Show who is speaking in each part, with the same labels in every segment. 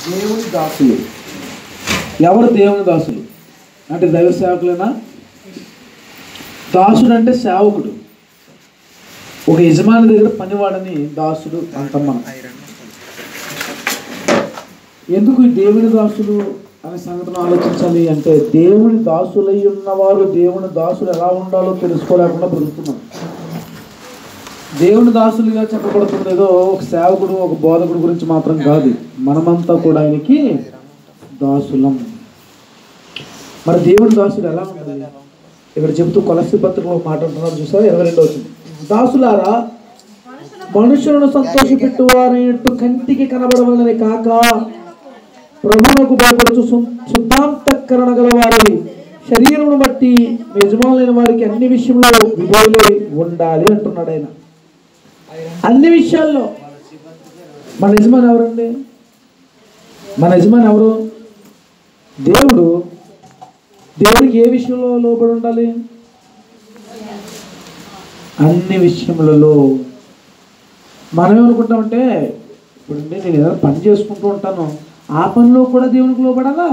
Speaker 1: దేవుని దాసులు ఎవరు దేవుని దాసులు అంటే దైవ సేవకులేనా దాసుడు అంటే సేవకుడు ఒక యజమాని దగ్గర పనివాడని దాసుడు అంటాం మనం ఎందుకు ఈ దేవుని దాసులు అనే సంగతిని ఆలోచించాలి అంటే దేవుని దాసులై ఉన్నవారు దేవుని దాసులు ఎలా ఉండాలో తెలుసుకోలేకుండా బ్రతుకుతున్నారు దేవుని దాసులుగా చెప్పబడుతుంది ఏదో ఒక సేవకుడు ఒక బోధకుడు గురించి మాత్రం కాదు మనమంతా కూడా ఆయనకి దాసులం మరి దేవుని దాసుడు ఎలా ఉండాలి ఇక్కడ చెబుతూ కొలసి పత్రికలో మాట్లాడుతున్నారు చూసారా ఇరవై రెండో వచ్చింది దాసులారా మనుషులను సంతోషపెట్టువారైనట్టు కంటికి కనబడవలని కాక ప్రభువునకు భయపడుచు సు- శుద్ధాంతఃకరణ గల వారి శరీరమును బట్టి మీ యజమానులైన వారికి అన్ని విషయంలో విధులై ఉండాలి అంటున్నాడు ఆయన అన్ని విషయాల్లో మన యజమాని ఎవరండి మన యజమాని ఎవరు దేవుడు దేవుడికి ఏ విషయంలో లోబడి ఉండాలి అన్ని విషయములలో మనం ఏమనుకుంటామంటే ఇప్పుడు నేను ఏదైనా పని చేసుకుంటూ ఉంటాను ఆ పనిలో కూడా దేవునికి లోబడాలా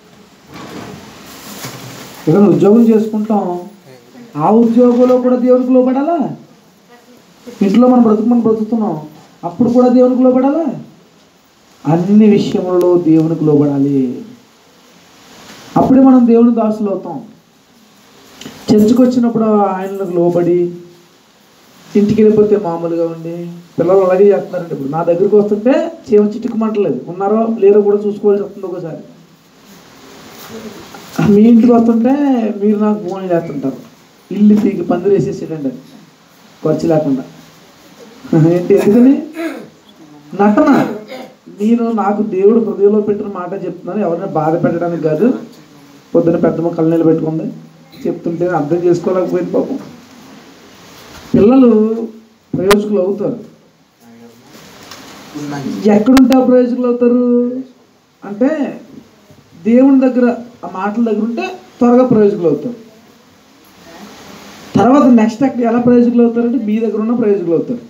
Speaker 1: ఏదైనా ఉద్యోగం చేసుకుంటాం ఆ ఉద్యోగంలో కూడా దేవునికి లోబడాలా ఇంట్లో మనం బ్రతుకు మనం బ్రతుకుతున్నాం అప్పుడు కూడా దేవునికి లోబడాలా అన్ని విషయములలో దేవునికి లోబడాలి అప్పుడే మనం దేవుని దాసులు అవుతాం చర్చకు వచ్చినప్పుడు ఆయనకు లోబడి ఇంటికి వెళ్ళిపోతే మామూలుగా ఉండి పిల్లలు అలాగే చేస్తున్నారండి ఇప్పుడు నా దగ్గరికి వస్తుంటే చీమ చిట్టుకుమంటలేదు ఉన్నారో లేరో కూడా చూసుకోవాల్సి వస్తుంది ఒకసారి మీ ఇంటికి వస్తుంటే మీరు నాకు ఫోన్ చేస్తుంటారు ఇల్లు పీకి పందిరి వేసేసేటండి ఖర్చు లేకుండా ఏంటి ఎందుకని నటన నేను నాకు దేవుడు హృదయంలో పెట్టిన మాట చెప్తున్నాను ఎవరిని బాధ పెట్టడానికి కాదు పొద్దున పెద్దమ్మ కళ్ళనీళ్ళు పెట్టుకుంది చెప్తుంటే అర్థం చేసుకోలేకపోయింది పాపం పిల్లలు ప్రయోజకులు అవుతారు ఎక్కడుంటే ఆ ప్రయోజకులు అవుతారు అంటే దేవుని దగ్గర ఆ మాటల దగ్గర ఉంటే త్వరగా ప్రయోజకులు అవుతారు తర్వాత నెక్స్ట్ అక్కడ ఎలా ప్రయోజకులు అవుతారంటే మీ దగ్గర ఉన్న ప్రయోజకులు అవుతారు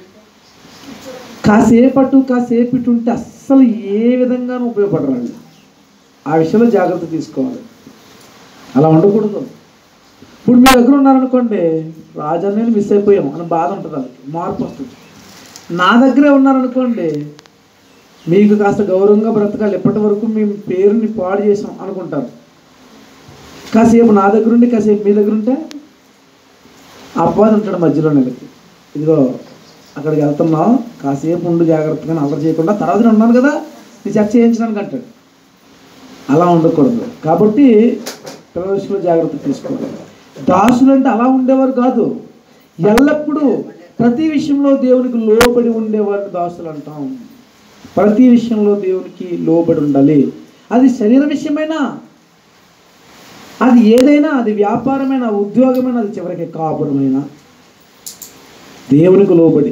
Speaker 1: కాసేపటు కాసేపు ఇటు ఉంటే అస్సలు ఏ విధంగానూ ఉపయోగపడరు వాళ్ళు ఆ విషయంలో జాగ్రత్త తీసుకోవాలి అలా ఉండకూడదు ఇప్పుడు మీ దగ్గర ఉన్నారనుకోండి రాజా నేను మిస్ అయిపోయాం అని బాధ ఉంటుంది వాళ్ళకి మార్పు వస్తుంది నా దగ్గరే ఉన్నారనుకోండి మీకు కాస్త గౌరవంగా బ్రతకాలి ఎప్పటి వరకు మేము పేరుని పాడు చేసాం అనుకుంటారు కాసేపు నా దగ్గర ఉండి కాసేపు మీ దగ్గర ఉంటే అపవాది ఉంటాడు మధ్యలో నెలకి ఇదిగో అక్కడికి వెళ్తున్నావు కాసేపు ఉండు జాగ్రత్తగా అల్లరి చేయకుండా తర్వాత నేను ఉన్నాను కదా నీ చర్చ చేయించడానికి అంటాడు అలా ఉండకూడదు కాబట్టి పిల్లల విషయంలో జాగ్రత్త తీసుకోవాలి దాసులు అంటే అలా ఉండేవారు కాదు ఎల్లప్పుడూ ప్రతి విషయంలో దేవునికి లోబడి ఉండేవారిని దాసులు అంటాం ప్రతి విషయంలో దేవునికి లోబడి ఉండాలి అది శరీర విషయమైనా అది ఏదైనా అది వ్యాపారమైన ఉద్యోగమైన అది చివరికి కాపురమైన దేవునికి లోబడి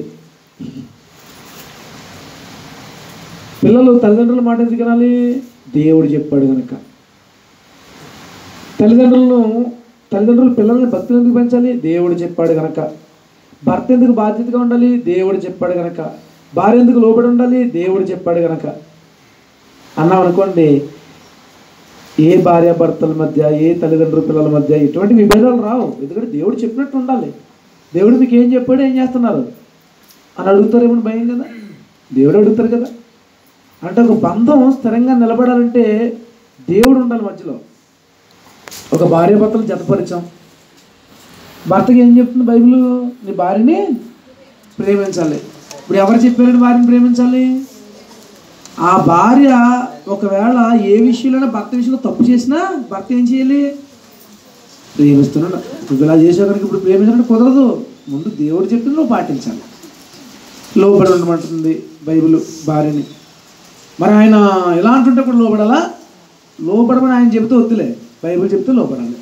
Speaker 1: పిల్లలు తల్లిదండ్రుల మాట ఎందుకు వినాలి దేవుడు చెప్పాడు కనుక తల్లిదండ్రులను తల్లిదండ్రులు పిల్లల్ని భక్తులు ఎందుకు పెంచాలి దేవుడు చెప్పాడు కనుక భర్త ఎందుకు బాధ్యతగా ఉండాలి దేవుడు చెప్పాడు కనుక భార్య ఎందుకు లోబడి ఉండాలి దేవుడు చెప్పాడు కనుక అన్నాం అనుకోండి ఏ భార్య భర్తల మధ్య ఏ తల్లిదండ్రుల పిల్లల మధ్య ఎటువంటి విభేదాలు రావు ఎందుకంటే దేవుడు చెప్పినట్టు ఉండాలి దేవుడు మీకు ఏం చెప్పాడు ఏం చేస్తున్నారు అని అడుగుతారేమో భయం కదా దేవుడు అడుగుతారు కదా అంటే ఒక బంధం స్థిరంగా నిలబడాలంటే దేవుడు ఉండాలి మధ్యలో ఒక భార్య భర్తలు జతపరిచాం భర్తకి ఏం చెప్తుంది బైబిల్ నీ భార్యని ప్రేమించాలి ఇప్పుడు ఎవరు చెప్పారని భార్యని ప్రేమించాలి ఆ భార్య ఒకవేళ ఏ విషయంలోనే భర్త విషయంలో తప్పు చేసినా భర్త ఏం చేయాలి ప్రేమిస్తున్నాడు నువ్వు ఇలా చేసావు కనుక ఇప్పుడు ప్రేమించాలంటే కుదరదు ముందు దేవుడు చెప్పింది నువ్వు పాటించాలి లోబడి ఉండమంటుంది బైబిల్ భార్యని మరి ఆయన ఎలా అంటుంటే కూడా లోబడాలా లోబడమని ఆయన చెబితే వద్దులే బైబిల్ చెప్తే లోబడాలి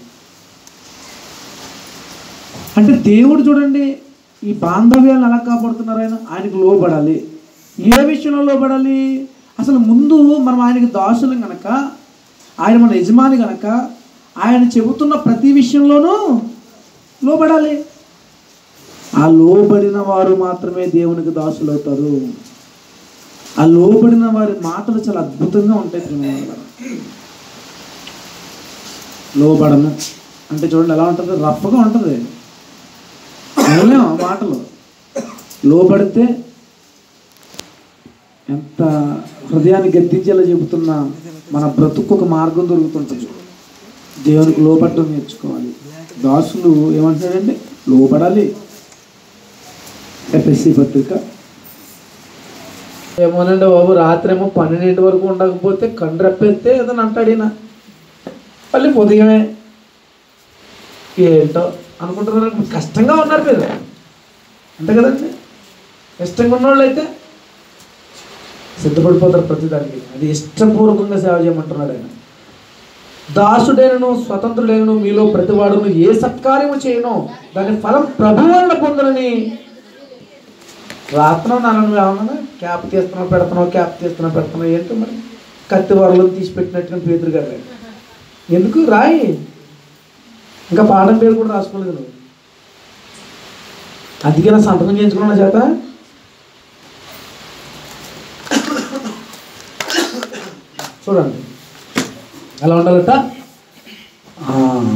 Speaker 1: అంటే దేవుడు చూడండి ఈ బాంధవ్యాలను ఎలా కాపాడుతున్నారు ఆయన ఆయనకు లోబడాలి ఏ విషయంలో లోబడాలి అసలు ముందు మనం ఆయనకి దాసులం గనక ఆయన మన యజమాని గనక ఆయన చెబుతున్న ప్రతి విషయంలోనూ లోబడాలి ఆ లోబడిన వారు మాత్రమే దేవునికి దాసులు అవుతారు ఆ లోబడిన వారి మాటలు చాలా అద్భుతంగా ఉంటాయి ప్రేమ లోబడను అంటే చూడండి ఎలా ఉంటుంది రఫ్గా ఉంటుంది వినలేం ఆ మాటలు లోబడితే ఎంత హృదయాన్ని గద్దించేలా చెబుతున్నా మన బ్రతుకు ఒక మార్గం దొరుకుతుంటుంది దేవునికి లోపడడం నేర్చుకోవాలి దాసులు ఏమంటాడండి లోపడాలి ఎఫ్ఎస్సి పత్రిక ఏమోనండి బాబు రాత్రి ఏమో పన్నెండింటి వరకు ఉండకపోతే కండ్రు రెప్పేస్తే ఏదని అంటాడు ఈయన మళ్ళీ ఉదయమే ఏంటో అనుకుంటున్నారు కష్టంగా ఉన్నారు మీరు అంతే కదండి కష్టంగా ఉన్నవాళ్ళు అయితే సిద్ధపడిపోతారు ప్రతిదానికి అది ఇష్టపూర్వకంగా సేవ చేయమంటున్నాడు ఆయన దాసుడైనను స్వతంత్రుడైనను మీలో ప్రతివాడును ఏ సత్కార్యము చేయను దాని ఫలం ప్రభువల్ల పొందనని రాత్రం నన్ను ఏమన్నా క్యాప్ తీస్తున్నావు పెడుతున్నావు క్యాప్ తీస్తున్నావు పెడుతున్నావు ఏంటో మరి కత్తి వరలు తీసి పెట్టినట్టుగా పేదరు గారు ఎందుకు రాయి ఇంకా పాఠం పేరు కూడా రాసుకోలేదు నువ్వు అందుకే నా సంతకం చేయించుకున్నా చేత చూడండి ఎలా ఉండాలట ఆ,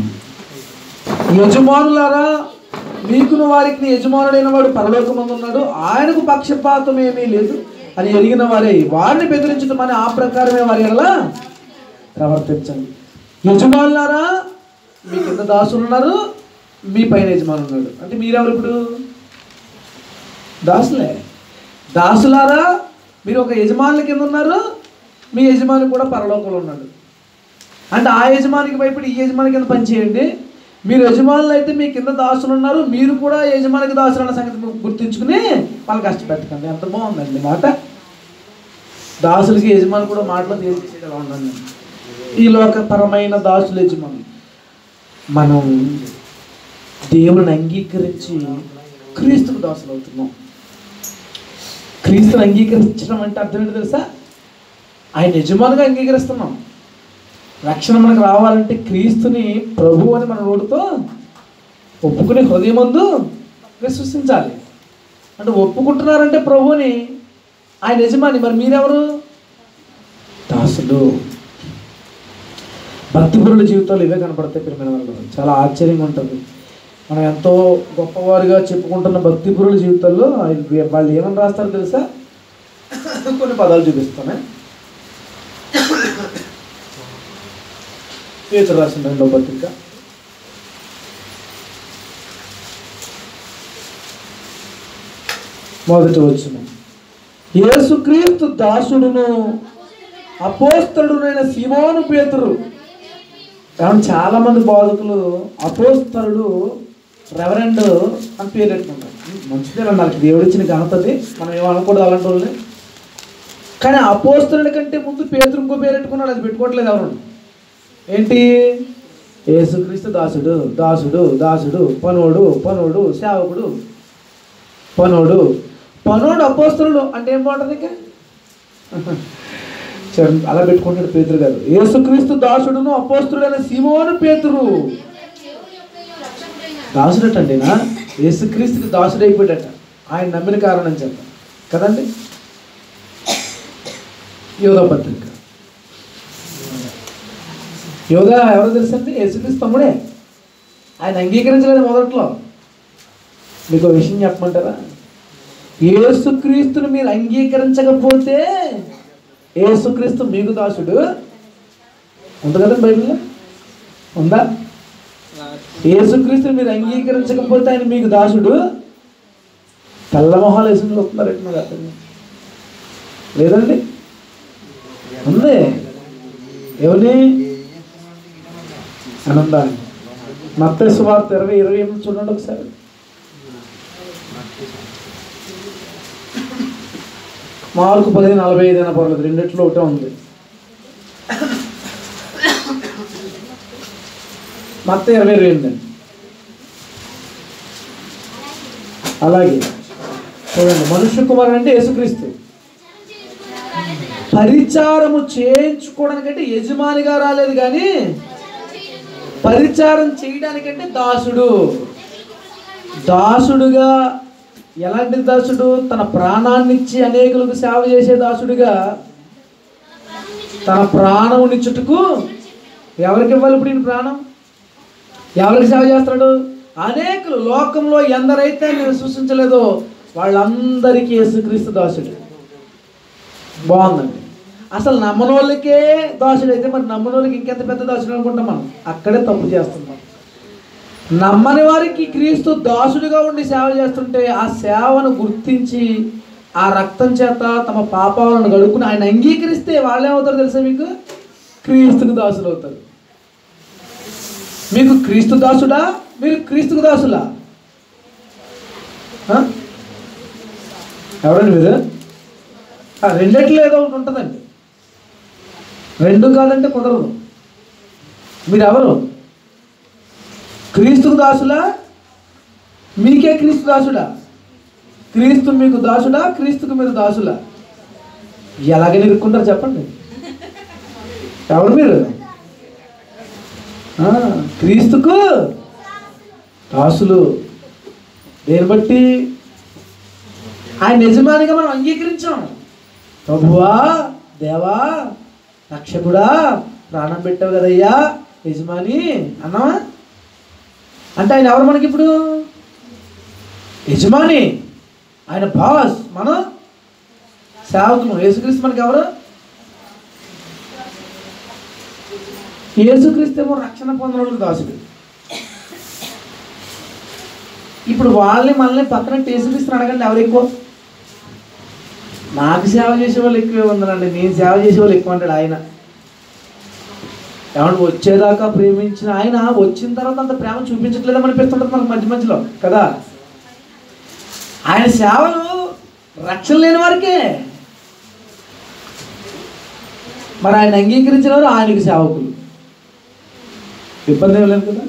Speaker 1: యజమానులారా మీకును వారికి యజమానుడైన వాడు పరలోకమందు ఉన్నాడు ఆయనకు పక్షపాతం ఏమీ లేదు అని ఎరిగిన వారే వారిని బెదిరించడం అని ఆ ప్రకారమే వారి ఎలా ప్రవర్తించండి యజమానులారా మీ కింద దాసులు ఉన్నారు మీ పైన యజమాని ఉన్నాడు అంటే మీరెవరు ఇప్పుడు దాసులే దాసులారా మీరు ఒక యజమానుల కింద ఉన్నారు మీ యజమాని కూడా పరలోకంలో ఉన్నాడు అంటే ఆ యజమానికి భయపడి ఈ యజమాని కింద పనిచేయండి మీరు యజమానులు అయితే మీ కింద దాసులు ఉన్నారు మీరు కూడా యజమానికి దాసులు అన్న సంగతి గుర్తుంచుకుని వాళ్ళు కష్టపెట్టకండి ఎంత బాగుందండి మాట దాసులకి యజమాని కూడా మాటలో తేల్చేసేలా ఉండండి ఈ లోకపరమైన దాసులు యజమాని మనం దేవుని అంగీకరించి క్రీస్తుకు దాసులు అవుతున్నాం క్రీస్తుని అంగీకరించడం అంటే అర్థం ఏంటో తెలుసా ఆయన యజమానిగా అంగీకరిస్తున్నాం రక్షణ మనకు రావాలంటే క్రీస్తుని ప్రభు అని మన నోటితో ఒప్పుకుని హృదయమందు విశ్వసించాలి అంటే ఒప్పుకుంటున్నారంటే ప్రభుని ఆయన యజమాని మరి మీరెవరు దాసులు భక్తిపరుల జీవితాలు ఇవే కనపడతాయి ప్రియమైన వాళ్ళు చాలా ఆశ్చర్యంగా ఉంటుంది మనం ఎంతో గొప్పవారుగా చెప్పుకుంటున్న భక్తిపరుల జీవితాల్లో ఆయన- వాళ్ళు ఏమని రాస్తారో తెలుసా కొన్ని పదాలు చూపిస్తానే పేతురు రాసిన రెండో పత్రిక మొదటి వచ్చిన యేసుక్రీస్తు దాసుడును అపోస్తలుడైన సిమోను పేతురు కాబట్టి చాలా మంది బోధకులు అపోస్తలుడు రెవరెండ్ అని పేరు పెట్టుకుంటారు మంచిదే నాకు దేవుడు ఇచ్చిన ఘనతది మనం ఏమనకూడదు అలాంటి వాళ్ళని కానీ అపోస్తలుడి కంటే ముందు పేతురు ఇంకో పేరు పెట్టుకున్నాడు అది పెట్టుకోవట్లేదు ఎవరు ఏంటి యేసుక్రీస్తు దాసుడు దాసుడు దాసుడు పనోడు పనోడు సేవకుడు పనోడు పనోడు అపోస్తలుడు అంటే ఏం బాగుంటుంది ఇంకా చూడండి, అలా పెట్టుకుంటాడు పేతురు గారు యేసుక్రీస్తు దాసుడును అపోస్తుడైన సిమోను పేతురు దాసుడటండినా యేసుక్రీస్తుకి దాసుడైపోయాడట ఆయన నమ్మిన కారణం చేత కదండి యోధా పత్రిక యోగా ఎవరు తెలుసండి యేసుక్రీస్తు తమ్ముడే ఆయన అంగీకరించలేదు మొదట్లో మీకు ఒక విషయం చెప్పమంటారా యేసుక్రీస్తుని మీరు అంగీకరించకపోతే యేసుక్రీస్తు మీకు దాసుడు ఉంది కదండి బైబిల్లో ఉందా యేసుక్రీస్తుని మీరు అంగీకరించకపోతే ఆయన మీకు దాసుడు తెల్లమొహాలు వేసుకుని వస్తున్నారు ఎట్లా నాకు అర్థం కాదు. లేదండి ఉంది ఎవరిని ఆనందాన్ని మత్త సువార్త ఇరవై ఇరవై ఎనిమిది చూడండి ఒకసారి మార్కు పది నలభై ఐదు అయినా పర్లేదు రెండిట్లో ఒకటే ఉంది మత్త ఇరవై ఇరవై ఎనిమిది అండి అలాగే చూడండి మనుష్య కుమారుడు అంటే యేసుక్రీస్తు పరిచారము చేయించుకోవడానికంటే యజమానిగా రాలేదు కానీ పరిచారం చేయడానికంటే దాసుడు దాసుడుగా ఎలాంటి దాసుడు తన ప్రాణాన్ని ఇచ్చి అనేకులకు సేవ చేసే దాసుడిగా తన ప్రాణమునిచ్చుటకు ఎవరికి ఇవ్వాలి ఇప్పుడు ఈయన ప్రాణం ఎవరికి సేవ చేస్తున్నాడు అనేకులు లోకంలో ఎందరైతే ఆయన విశ్వసించలేదో వాళ్ళందరికీ యేసుక్రీస్తు దాసుడు బాగుందండి అసలు నమ్మనోళ్ళకే దాసుడు అయితే మరి నమ్మనోళ్ళకి ఇంకెంత పెద్ద దాసుడు అనుకుంటాం మనం అక్కడే తప్పు చేస్తున్నాం నమ్మని వారికి క్రీస్తు దాసుడిగా ఉండి సేవ చేస్తుంటే ఆ సేవను గుర్తించి ఆ రక్తం చేత తమ పాపాలను గడుపుకుని ఆయన అంగీకరిస్తే వాళ్ళేమవుతారు తెలుసా మీకు క్రీస్తుకు దాసులు అవుతారు మీకు క్రీస్తు దాసుడా మీరు క్రీస్తుకు దాసులా ఆ? ఎవరండి మీరు ఆ, రెండిట్లో ఏదో ఒకటి ఉంటుందండి రెండు కాదంటే కుదరదు మీరు ఎవరు క్రీస్తుకు దాసులా మీకే క్రీస్తు దాసుడా క్రీస్తు మీకు దాసుడా క్రీస్తుకు మీరు దాసులా ఎలాగ నిరుక్కుంటారు చెప్పండి ఎవరు మీరు ఆ, క్రీస్తుకు దాసులు దేని బట్టి ఆయన యజమానిగా మనం అంగీకరించాం ప్రభువా దేవా రక్షకుడా ప్రాణం పెట్టావు కదయ్యా యజమాని అన్నావా అంటే ఆయన ఎవరు మనకి ఇప్పుడు యజమాని ఆయన బాస్ మనం సేవకులు యేసుక్రీస్తు మనకి ఎవరు యేసుక్రీస్తు ఏమో రక్షణ పొందడం దాసుడు ఇప్పుడు వాళ్ళని మనల్ని పక్కన యేసుక్రీస్తుని అడగండి ఎవరు ఎక్కువ నాకు సేవ చేసే వాళ్ళు ఎక్కువే ఉందండి నేను సేవ చేసే వాళ్ళు ఎక్కువ అంటాడు ఆయన ఏమంటే వచ్చేదాకా ప్రేమించిన ఆయన వచ్చిన తర్వాత అంత ప్రేమ చూపించట్లేదని అనిపిస్తుంటుంది మనకు మధ్య మధ్యలో కదా ఆయన సేవలు రక్షణ లేని వారికే మరి ఆయన అంగీకరించిన వారు ఆయనకి సేవకులు ఇబ్బంది ఏం లేదు కదా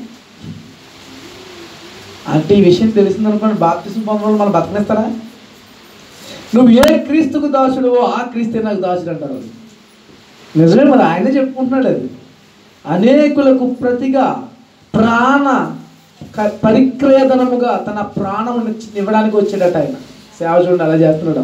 Speaker 1: అంటే ఈ విషయం తెలిసింది అనుకోండి బాప్తిసం పొందడం మనం బతకనిస్తారా నువ్వు ఏ క్రీస్తుకు దాసుడువో ఆ క్రీస్తే నాకు దాసుడు అంటారు వాళ్ళు. నిజమే మరి ఆయనే చెప్పుకుంటున్నాడు అది అనేకులకు ప్రతిగా ప్రాణ క- పరిక్రయధనముగా తన ప్రాణం ఇవ్వడానికి వచ్చాడట ఆయన సేవ చూడండి అలా చేస్తున్నాడు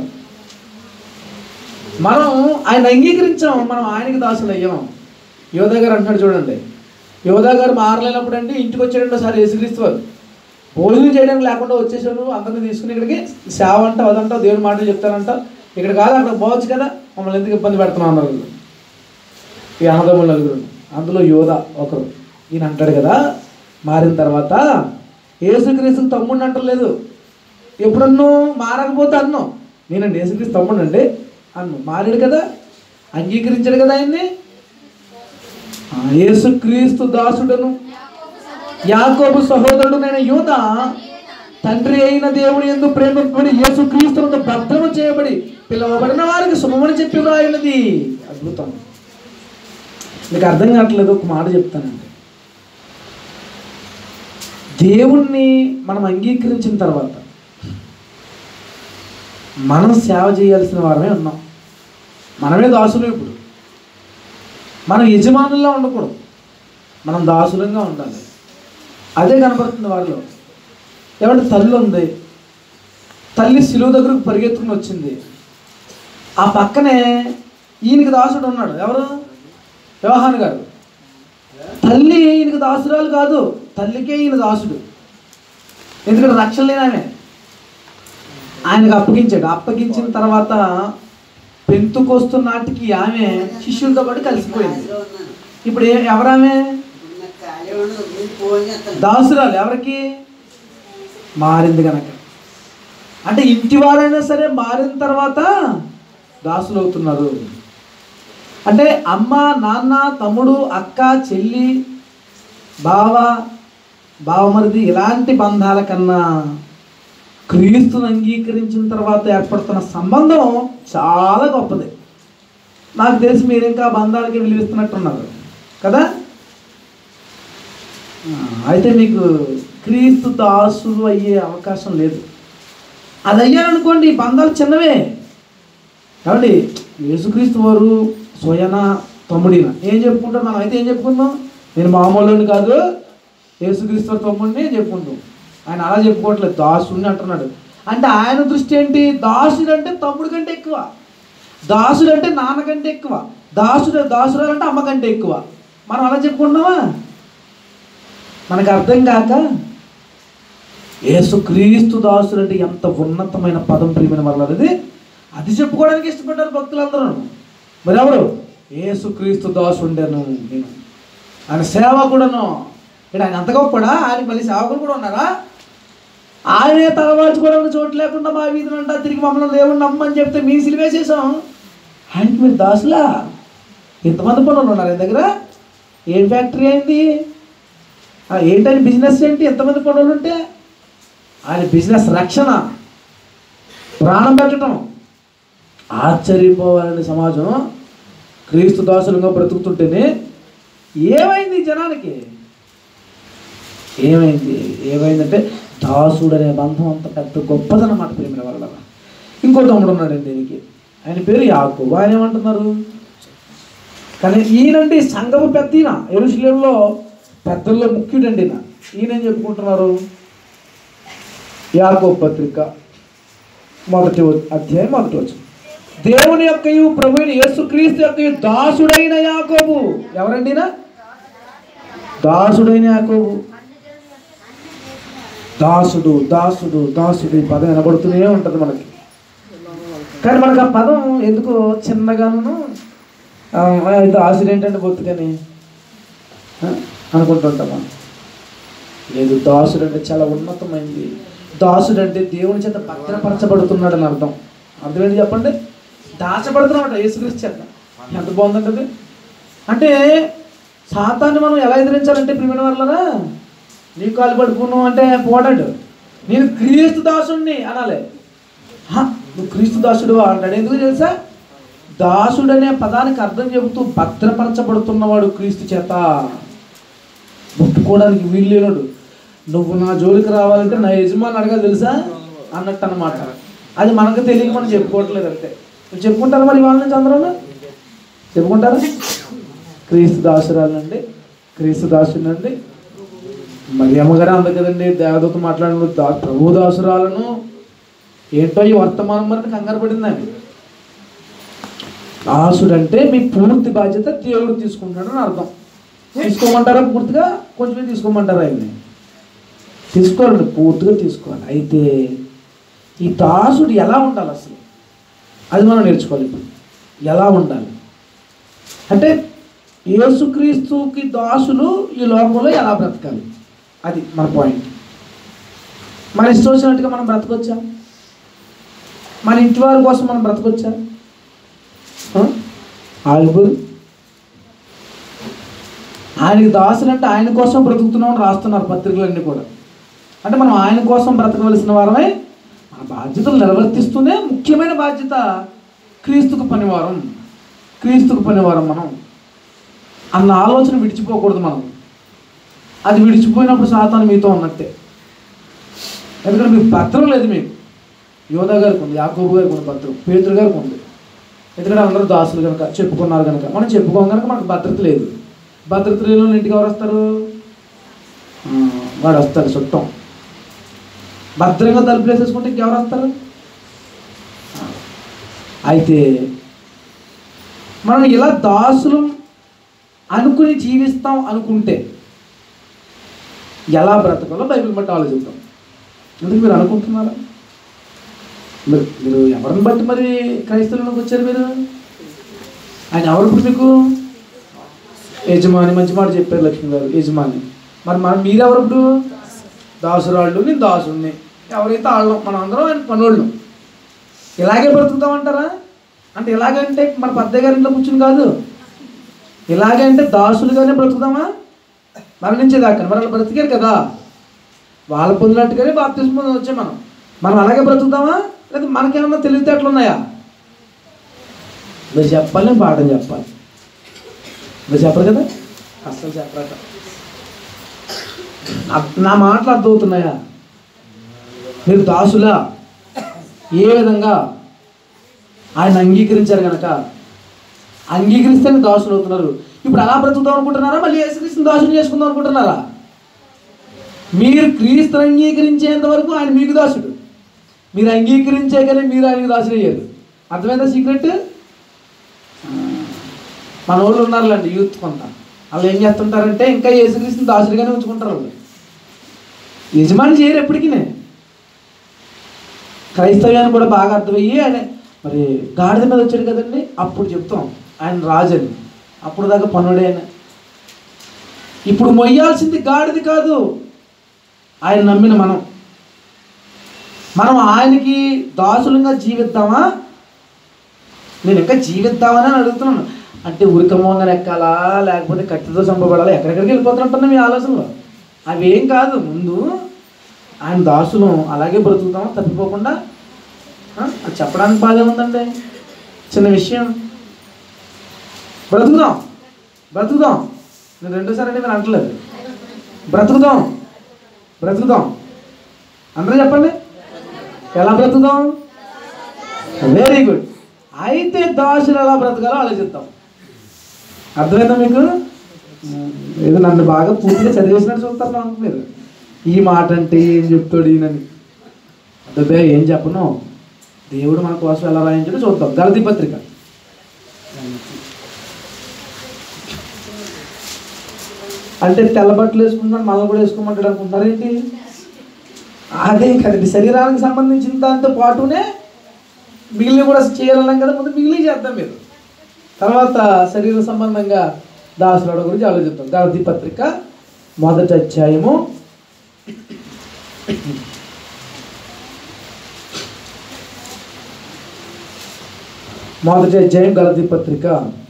Speaker 1: మనం ఆయన అంగీకరించాం మనం ఆయనకి దాసులు అయ్యాం యోధా గారు అంటున్నాడు చూడండి యోధా గారు మారలేనప్పుడు అండి ఇంటికి వచ్చాడండి ఒకసారి యేసుక్రీస్తు వారు భోజనం చేయడానికి లేకుండా వచ్చేసాను అందరిని తీసుకుని ఇక్కడికి సేవ అంట అదంట దేవుని మాటలు చెప్తానంట ఇక్కడ కాదు అక్కడ పోవచ్చు కదా మమ్మల్ని ఎందుకు ఇబ్బంది పెడుతున్నాం అన్నారు వీళ్ళు. ఈ అన్నదమ్ములు నలుగురు అందులో యోధ ఒకరు ఈయన అంటాడు కదా మారిన తర్వాత యేసుక్రీస్తుకు తమ్ముడిని అంటలేదు ఎప్పుడన్నో మారకపోతే అన్ను నేనండి యేసుక్రీస్తు తమ్ముడు అండి అన్ను మారాడు కదా అంగీకరించాడు కదా ఆయన్ని ఆ, యేసుక్రీస్తు దాసుడను యాకోబు సహోదరుడు నేను యూద తండ్రి అయిన దేవుని ఎందు ప్రేమపడి యేసు క్రీస్తునందు భద్రము చేయబడి పిలువబడిన వారికి శుభమని చెప్పి వ్రాయినది అద్భుతం మీకు అర్థం కావట్లేదు ఒక మాట చెప్తానండి దేవుణ్ణి మనం అంగీకరించిన తర్వాత మనం సేవ చేయాల్సిన వారమే ఉన్నాం మనమే దాసులు ఇప్పుడు మనం యజమానుల్లో ఉండకూడదు మనం దాసులంగా ఉండాలి అదే కనపడుతుంది వారిలో ఏమంటే తల్లి ఉంది తల్లి శిలువ దగ్గరకు పరిగెత్తుకుని వచ్చింది ఆ పక్కనే ఈయనకి దాసుడు ఉన్నాడు ఎవరు వ్యవహాన్ గారు తల్లి ఈయనకి దాసురాలు కాదు తల్లికే ఈయన దాసుడు ఎందుకంటే రక్షణ లేని ఆమె ఆయనకు అప్పగించాడు అప్పగించిన తర్వాత పెంతుకొస్తు నాటికి ఆమె శిష్యులతో పాటు కలిసిపోయింది ఇప్పుడు ఏ- ఎవరామె దాసురాలు ఎవరికి మారింది కనుక అంటే ఇంటి వారైనా సరే మారిన తర్వాత దాసులు అవుతున్నారు అంటే అమ్మ నాన్న తమ్ముడు అక్క చెల్లి బావ బావమరిది ఇలాంటి బంధాల కన్నా క్రీస్తుని అంగీకరించిన తర్వాత ఏర్పడుతున్న సంబంధం చాలా గొప్పది నాకు తెలిసి మీరు ఇంకా బంధాలకి విలువిస్తున్నట్టున్నారు కదా ఆ, అయితే మీకు క్రీస్తు దాసులు అయ్యే అవకాశం లేదు అది అయ్యారనుకోండి ఈ బంధాలు చిన్నవే కాబట్టి యేసుక్రీస్తు వారు స్వయన తమ్ముడిన ఏం చెప్పుకుంటాం మనం అయితే ఏం చెప్పుకుందాం నేను మామూలుని కాదు యేసుక్రీస్తు వారి తమ్ముడిని చెప్పుకుంటాం ఆయన అలా చెప్పుకోవట్లేదు దాసుడిని అంటున్నాడు అంటే ఆయన దృష్టి ఏంటి దాసుడు అంటే తమ్ముడు కంటే ఎక్కువ దాసుడు అంటే నాన్న కంటే ఎక్కువ దాసుడు దాసురాలు అంటే అమ్మ కంటే ఎక్కువ మనం అలా చెప్పుకుంటున్నామా మనకు అర్థం కాక యేసుక్రీస్తు దాసుడు అంటే ఎంత ఉన్నతమైన పదం ప్రియమైన వల్ల అది అది చెప్పుకోవడానికి ఇష్టపడ్డారు భక్తులందరూ మరి ఎవరు యేసుక్రీస్తు దాసుండేను నేను ఆయన సేవకుడను ఇక్కడ ఆయన అంత గొప్పడా ఆయనకి మళ్ళీ సేవకులు కూడా ఉన్నారా ఆయనే తలవాల్చుకోవడానికి చోటు లేకుండా మా వీధిని అంటా తిరిగి మమ్మల్ని దేవుని నమ్మని చెప్తే మీ సిలివేసేసాం ఆయనకి మీరు దాసులా ఇంతమంది పనులు ఉన్నారు ఆయన దగ్గర ఏం ఫ్యాక్టరీ అయింది ఆ, ఏంటని బిజినెస్ ఏంటి ఎంతమంది పనులు ఉంటే ఆయన బిజినెస్ రక్షణ ప్రాణం పెట్టడం ఆశ్చర్యపోవాలని సమాజం క్రీస్తు దాసులుగా బ్రతుకుతుంటేనే ఏమైంది ఈ జనానికి ఏమైంది ఏమైందంటే దాసుడు అనే బంధం అంత పెద్ద గొప్పదన్నమాట ప్రేమిన వల్ల ఇంకో తమ్ముడు ఉన్నాడండి దీనికి ఆయన పేరు యాకు ఆయన ఏమంటున్నారు కానీ ఈయనండి సంఘము పెద్ద ఈయన ఎరుశలేంలో పెద్దల్లో ముఖ్యుడండి ఈయన ఈయన ఏం చెప్పుకుంటున్నారు యాకో పత్రిక మొదటి వ- అధ్యాయం మొదటి వచ్చి దేవుని యొక్కయు ప్రభుని యేసుక్రీస్తు యొక్క దాసుడైన యాకోబు ఎవరండి ఈయన? దాసుడైన యాకోబు దాసుడు దాసుడు దాసుడు ఈ పదం వినబడుతూనే ఉంటుంది మనకి కానీ మనకు ఆ పదం ఎందుకో చిన్నగాను ఆ, ఇది దాసుడు ఏంటంటే బొత్తుకని ఆ, అనుకుంటుంటాం మనం లేదు దాసుడు అంటే చాలా ఉన్నతమైంది దాసుడు అంటే దేవుని చేత భద్రపరచబడుతున్నాడు అని అర్థం అర్థం ఏంటి చెప్పండి దాచబడుతున్నాడు యేసుక్రీస్తు చేత ఎంత బాగుందంటే అది అంటే సాతాన్ని మనం ఎలా ఎదిరించాలంటే ప్రిమిన వల్లరా నీ కాలు పడుకున్నావు అంటే పోడాడు నేను క్రీస్తు దాసుడిని అనాలి హ, నువ్వు క్రీస్తు దాసుడు అంటాడు ఎందుకు తెలుసా దాసుడు అనే పదానికి అర్థం చెబుతూ భద్రపరచబడుతున్నవాడు క్రీస్తు చేత ముట్టుకోవడానికి వీలు లేనాడు నువ్వు నా జోలికి రావాలంటే నా యజమాని అడగాలి తెలుసా అన్నట్టు అన్నమాట అది మనకు తెలియక మనం చెప్పుకోవట్లేదు అంతే మీరు చెప్పుకుంటారా మరి వాళ్ళ నుంచి అందరూ చెప్పుకుంటారా క్రీస్తు దాసురాలండి క్రీస్తు దాసునండి మరి అమ్మగారే అంది కదండి దేవదూత మాట్లాడిన దా ప్రభు దాసురాలను ఏంటో ఈ వర్తమానం మరి కంగారు పడిందండి దాసుడు అంటే మీ పూర్తి బాధ్యత దేవుడు తీసుకుంటాడు అని అర్థం తీసుకోమంటారా పూర్తిగా కొంచెమే తీసుకోమంటారా ఆయన్ని తీసుకోవాలండి పూర్తిగా తీసుకోవాలి అయితే ఈ దాసుడు ఎలా ఉండాలి అసలు అది మనం నేర్చుకోవాలి ఇప్పుడు ఎలా ఉండాలి అంటే యేసుక్రీస్తుకి దాసులు ఈ లోకంలో ఎలా బ్రతకాలి అది మన పాయింట్ మన ఇష్టం వచ్చినట్టుగా మనం బ్రతకొచ్చా మన ఇంటి వారి కోసం మనం బ్రతకొచ్చా ఆగుబురు ఆయనకి దాసులు అంటే ఆయన కోసం బ్రతుకుతున్నామని రాస్తున్నారు పత్రికలన్నీ కూడా అంటే మనం ఆయన కోసం బ్రతకవలసిన వారమే మన బాధ్యతలు నిర్వర్తిస్తూనే ముఖ్యమైన బాధ్యత క్రీస్తుకు పనివారం క్రీస్తుకు పనివారం మనం అన్న ఆలోచన విడిచిపోకూడదు మనం అది విడిచిపోయినప్పుడు సాతాను మీతో ఉన్నట్టే ఎందుకంటే మీకు పత్రం లేదు మీకు యోధా గారికి ఉంది యాకోబు గారికి ఉంది పత్రం పేతురు గారికి ఉంది ఎందుకంటే అందరూ దాసులు కనుక చెప్పుకున్నారు కనుక మనం చెప్పుకోం కనుక మనకు భద్రత లేదు భద్రత లేని వాళ్ళు ఇంటికి ఎవరు వస్తారు ఆ, వాడు వస్తాడు చుట్టం భద్రంగా తలుపులు వేసేసుకుంటే ఇంకెవరు వస్తారు ఆ, అయితే మనం ఇలా దాసులు అనుకుని జీవిస్తాం అనుకుంటే ఎలా బ్రతకాలో బైబిల్ బట్టి ఆలోచిద్దాం ఎందుకు మీరు అనుకుంటున్నారా మీరు మీరు ఎవరిని బట్టి మరి క్రైస్తవులకు వచ్చారు మీరు ఆయన ఎవరు ఇప్పుడు మీకు యజమాని మంచి మాట చెప్పారు లక్ష్మి గారు యజమాని మరి మనం మీరెవరు ఇప్పుడు దాసురాళ్ళు నేను దాసుని ఎవరైతే వాళ్ళం మనం అందరం ఆయన పనులు ఇలాగే బ్రతుకుతామంటారా అంటే ఇలాగంటే మన పెద్దయ్య గారి ఇంట్లో కూర్చుని కాదు ఇలాగే అంటే దాసులుగానే బ్రతుకుతామా మరణించేదాకా మరి వాళ్ళు బ్రతికారు కదా వాళ్ళ పొందినట్టుగానే బాప్తిజం పొంది వచ్చాం మనం మనం అలాగే బ్రతుకుతామా లేదా మనకేమన్నా తెలివితేటలు ఉన్నాయా మీరు చెప్పాలి నేను పాఠం చెప్పాలి మీరు చెప్పరు కదా అస్సలు చెప్పరట నా- నా మాటలు అర్థమవుతున్నాయా మీరు దాసులా ఏ విధంగా ఆయన అంగీకరించారు కనుక అంగీకరిస్తేనే దాసులు అవుతున్నారు ఇప్పుడు అలా బ్రతుకుతాం అనుకుంటున్నారా మళ్ళీ యేసుక్రీస్తుని దాసుని చేసుకుందాం అనుకుంటున్నారా మీరు క్రీస్తుని అంగీకరించేంత వరకు ఆయన మీకు దాసుడు మీరు అంగీకరించే కానీ మీరు ఆయనకి దాసులు అయ్యారు అర్థమైందా సీక్రెట్ మన వాళ్ళు ఉన్నారులేండి యూత్ కొంత వాళ్ళు ఏం చేస్తుంటారంటే ఇంకా యేసుక్రీస్తుని దాసులుగానే ఉంచుకుంటారు వాళ్ళు యజమాని చేయరు ఎప్పటికీ క్రైస్తవ్యాన్ని కూడా బాగా అర్థమయ్యి ఆయన మరి గాడిద మీద వచ్చాడు కదండి అప్పుడు చెప్తాం ఆయన రాజు అని అప్పుడు దాకా పనుడే ఆయన ఇప్పుడు మొయ్యాల్సింది గాడిది కాదు ఆయన నమ్మిన మనం మనం ఆయనకి దాసులంగా జీవిద్దామా నేను ఇంకా జీవిద్దామని అని అడుగుతున్నాను అంటే ఉరికమోంగన ఎక్కాలా లేకపోతే కత్తితో చంపబడాలా ఎక్కడెక్కడికి వెళ్ళిపోతున్నట్టున్నా మీ ఆలోచనలో అవేం కాదు ముందు ఆయన దాసులు అలాగే బ్రతుకుతామా తప్పిపోకుండా ఆ? అది చెప్పడానికి బాధే ఉందండి చిన్న విషయం బ్రతుకుదాం బ్రతుకుదాం నేను రెండోసారి అంటే మీరు అంటలేదు బ్రతుకుదాం బ్రతుకుదాం అందరూ చెప్పండి ఎలా బ్రతుకుదాం వెరీ గుడ్ అయితే దాసులు ఎలా బ్రతకాలో ఆలోచిద్దాం అర్థమైందా మీకు ఉమ్, ఏదో నన్ను బాగా పూర్తిగా చదివేసినట్టు చూస్తారు నాకు మీరు ఈ మాట అంటే ఏం చెప్తాడు ఈయనని అదే ఏం చెప్పను దేవుడు మన కోసం ఎలా రాయించాడో చూద్దాం గలతి పత్రిక అంటే తెల్ల బట్టలు వేసుకుంటున్నాడు మనల్ని కూడా వేసుకోమంటాడు అనుకుంటున్నారు ఏంటి అదే కదండి శరీరానికి సంబంధించిన దాంతో పాటునే మిగిలిన కూడా చేయాలన్నాం కదా ముందు మిగిలి చేద్దాం మీరు తర్వాత శరీర సంబంధంగా దాసుల గురించి ఆలోచిద్దాం గలతి పత్రిక మొదటి అధ్యాయము మొదటి అధ్యాయం గలతి పత్రిక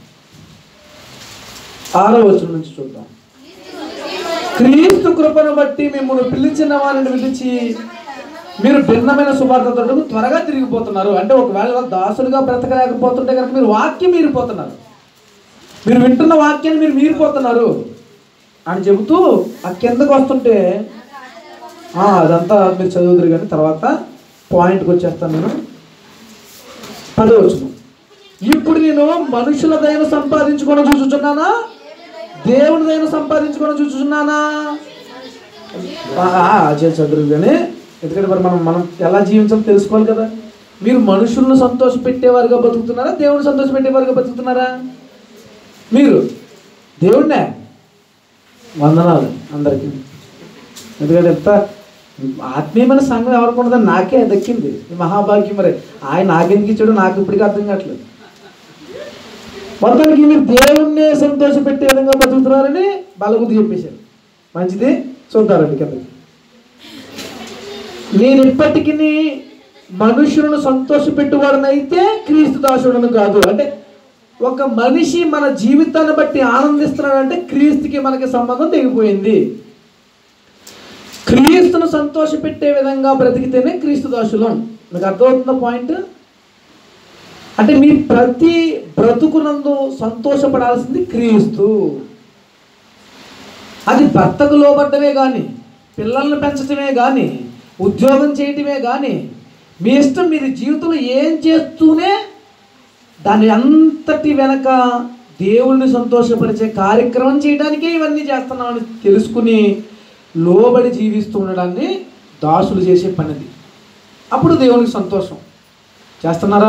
Speaker 1: ఆరో వచనం నుంచి చూద్దాం క్రీస్తు కృపను బట్టి మిమ్మల్ని పిలిచిన వారిని పిలిచి మీరు భిన్నమైన సువార్తతో త్వరగా తిరిగిపోతున్నారు అంటే ఒకవేళ దాసులుగా బ్రతకలేకపోతుంటే కనుక మీరు వాక్యం మీరిపోతున్నారు మీరు వింటున్న వాక్యాన్ని మీరు మీరిపోతున్నారు అని చెబుతూ ఆ కిందకు వస్తుంటే ఆ, అదంతా మీరు చదువుదురు కానీ తర్వాత పాయింట్కి వచ్చేస్తాను నేను పదవచ్చు ఇప్పుడు నేను మనుషుల దయను సంపాదించుకొని చూచుచున్నానా దేవుని దయను సంపాదించుకొని చూచుచున్నానా ఆ, ఆ, చే- చదువు కానీ ఎందుకంటే మరి మనం మనం ఎలా జీవించాలో తెలుసుకోవాలి కదా మీరు మనుషులను సంతోష పెట్టేవారుగా బతుకుతున్నారా దేవుని సంతోష పెట్టేవారుగా బతుకుతున్నారా మీరు దేవుడినే వందనాలు అందరికీ ఎందుకంటే ఎంత ఆత్మీయమైన సంఘం ఎవరికి ఉండదని నాకే దక్కింది ఈ మహాభాగ్యం మరి ఆయన నాకెందుకు ఇచ్చాడో నాకు ఇప్పటికీ అర్థం కావట్లేదు మొత్తానికి మీరు దేవుణ్ణే సంతోష పెట్టే విధంగా బతుకుతున్నారని బలగుద్ది చెప్పేశారు మంచిది చూద్దారండి కిందకి నేను ఇప్పటికీ మనుషులను సంతోషపెట్టువాడనైతే క్రీస్తు దాసుడను కాదు అంటే ఒక మనిషి మన జీవితాన్ని బట్టి ఆనందిస్తున్నాడంటే క్రీస్తుకి మనకి సంబంధం తెగిపోయింది క్రీస్తును సంతోషపెట్టే విధంగా బ్రతికితేనే క్రీస్తు దాసులం మీకు అర్థమవుతుందా పాయింట్ అంటే మీ ప్రతి బ్రతుకునందు సంతోషపడాల్సింది క్రీస్తు అది భర్తకు లోబడ్డమే కానీ పిల్లల్ని పెంచడమే కానీ ఉద్యోగం చేయటమే కానీ మీ ఇష్టం మీరు జీవితంలో ఏం చేస్తూనే దాని అంతటి వెనక దేవుణ్ణి సంతోషపరిచే కార్యక్రమం చేయడానికే ఇవన్నీ చేస్తున్నామని తెలుసుకుని లోబడి జీవిస్తూ ఉండడాన్ని దాసులు చేసే పనిది అప్పుడు దేవునికి సంతోషం చేస్తున్నారా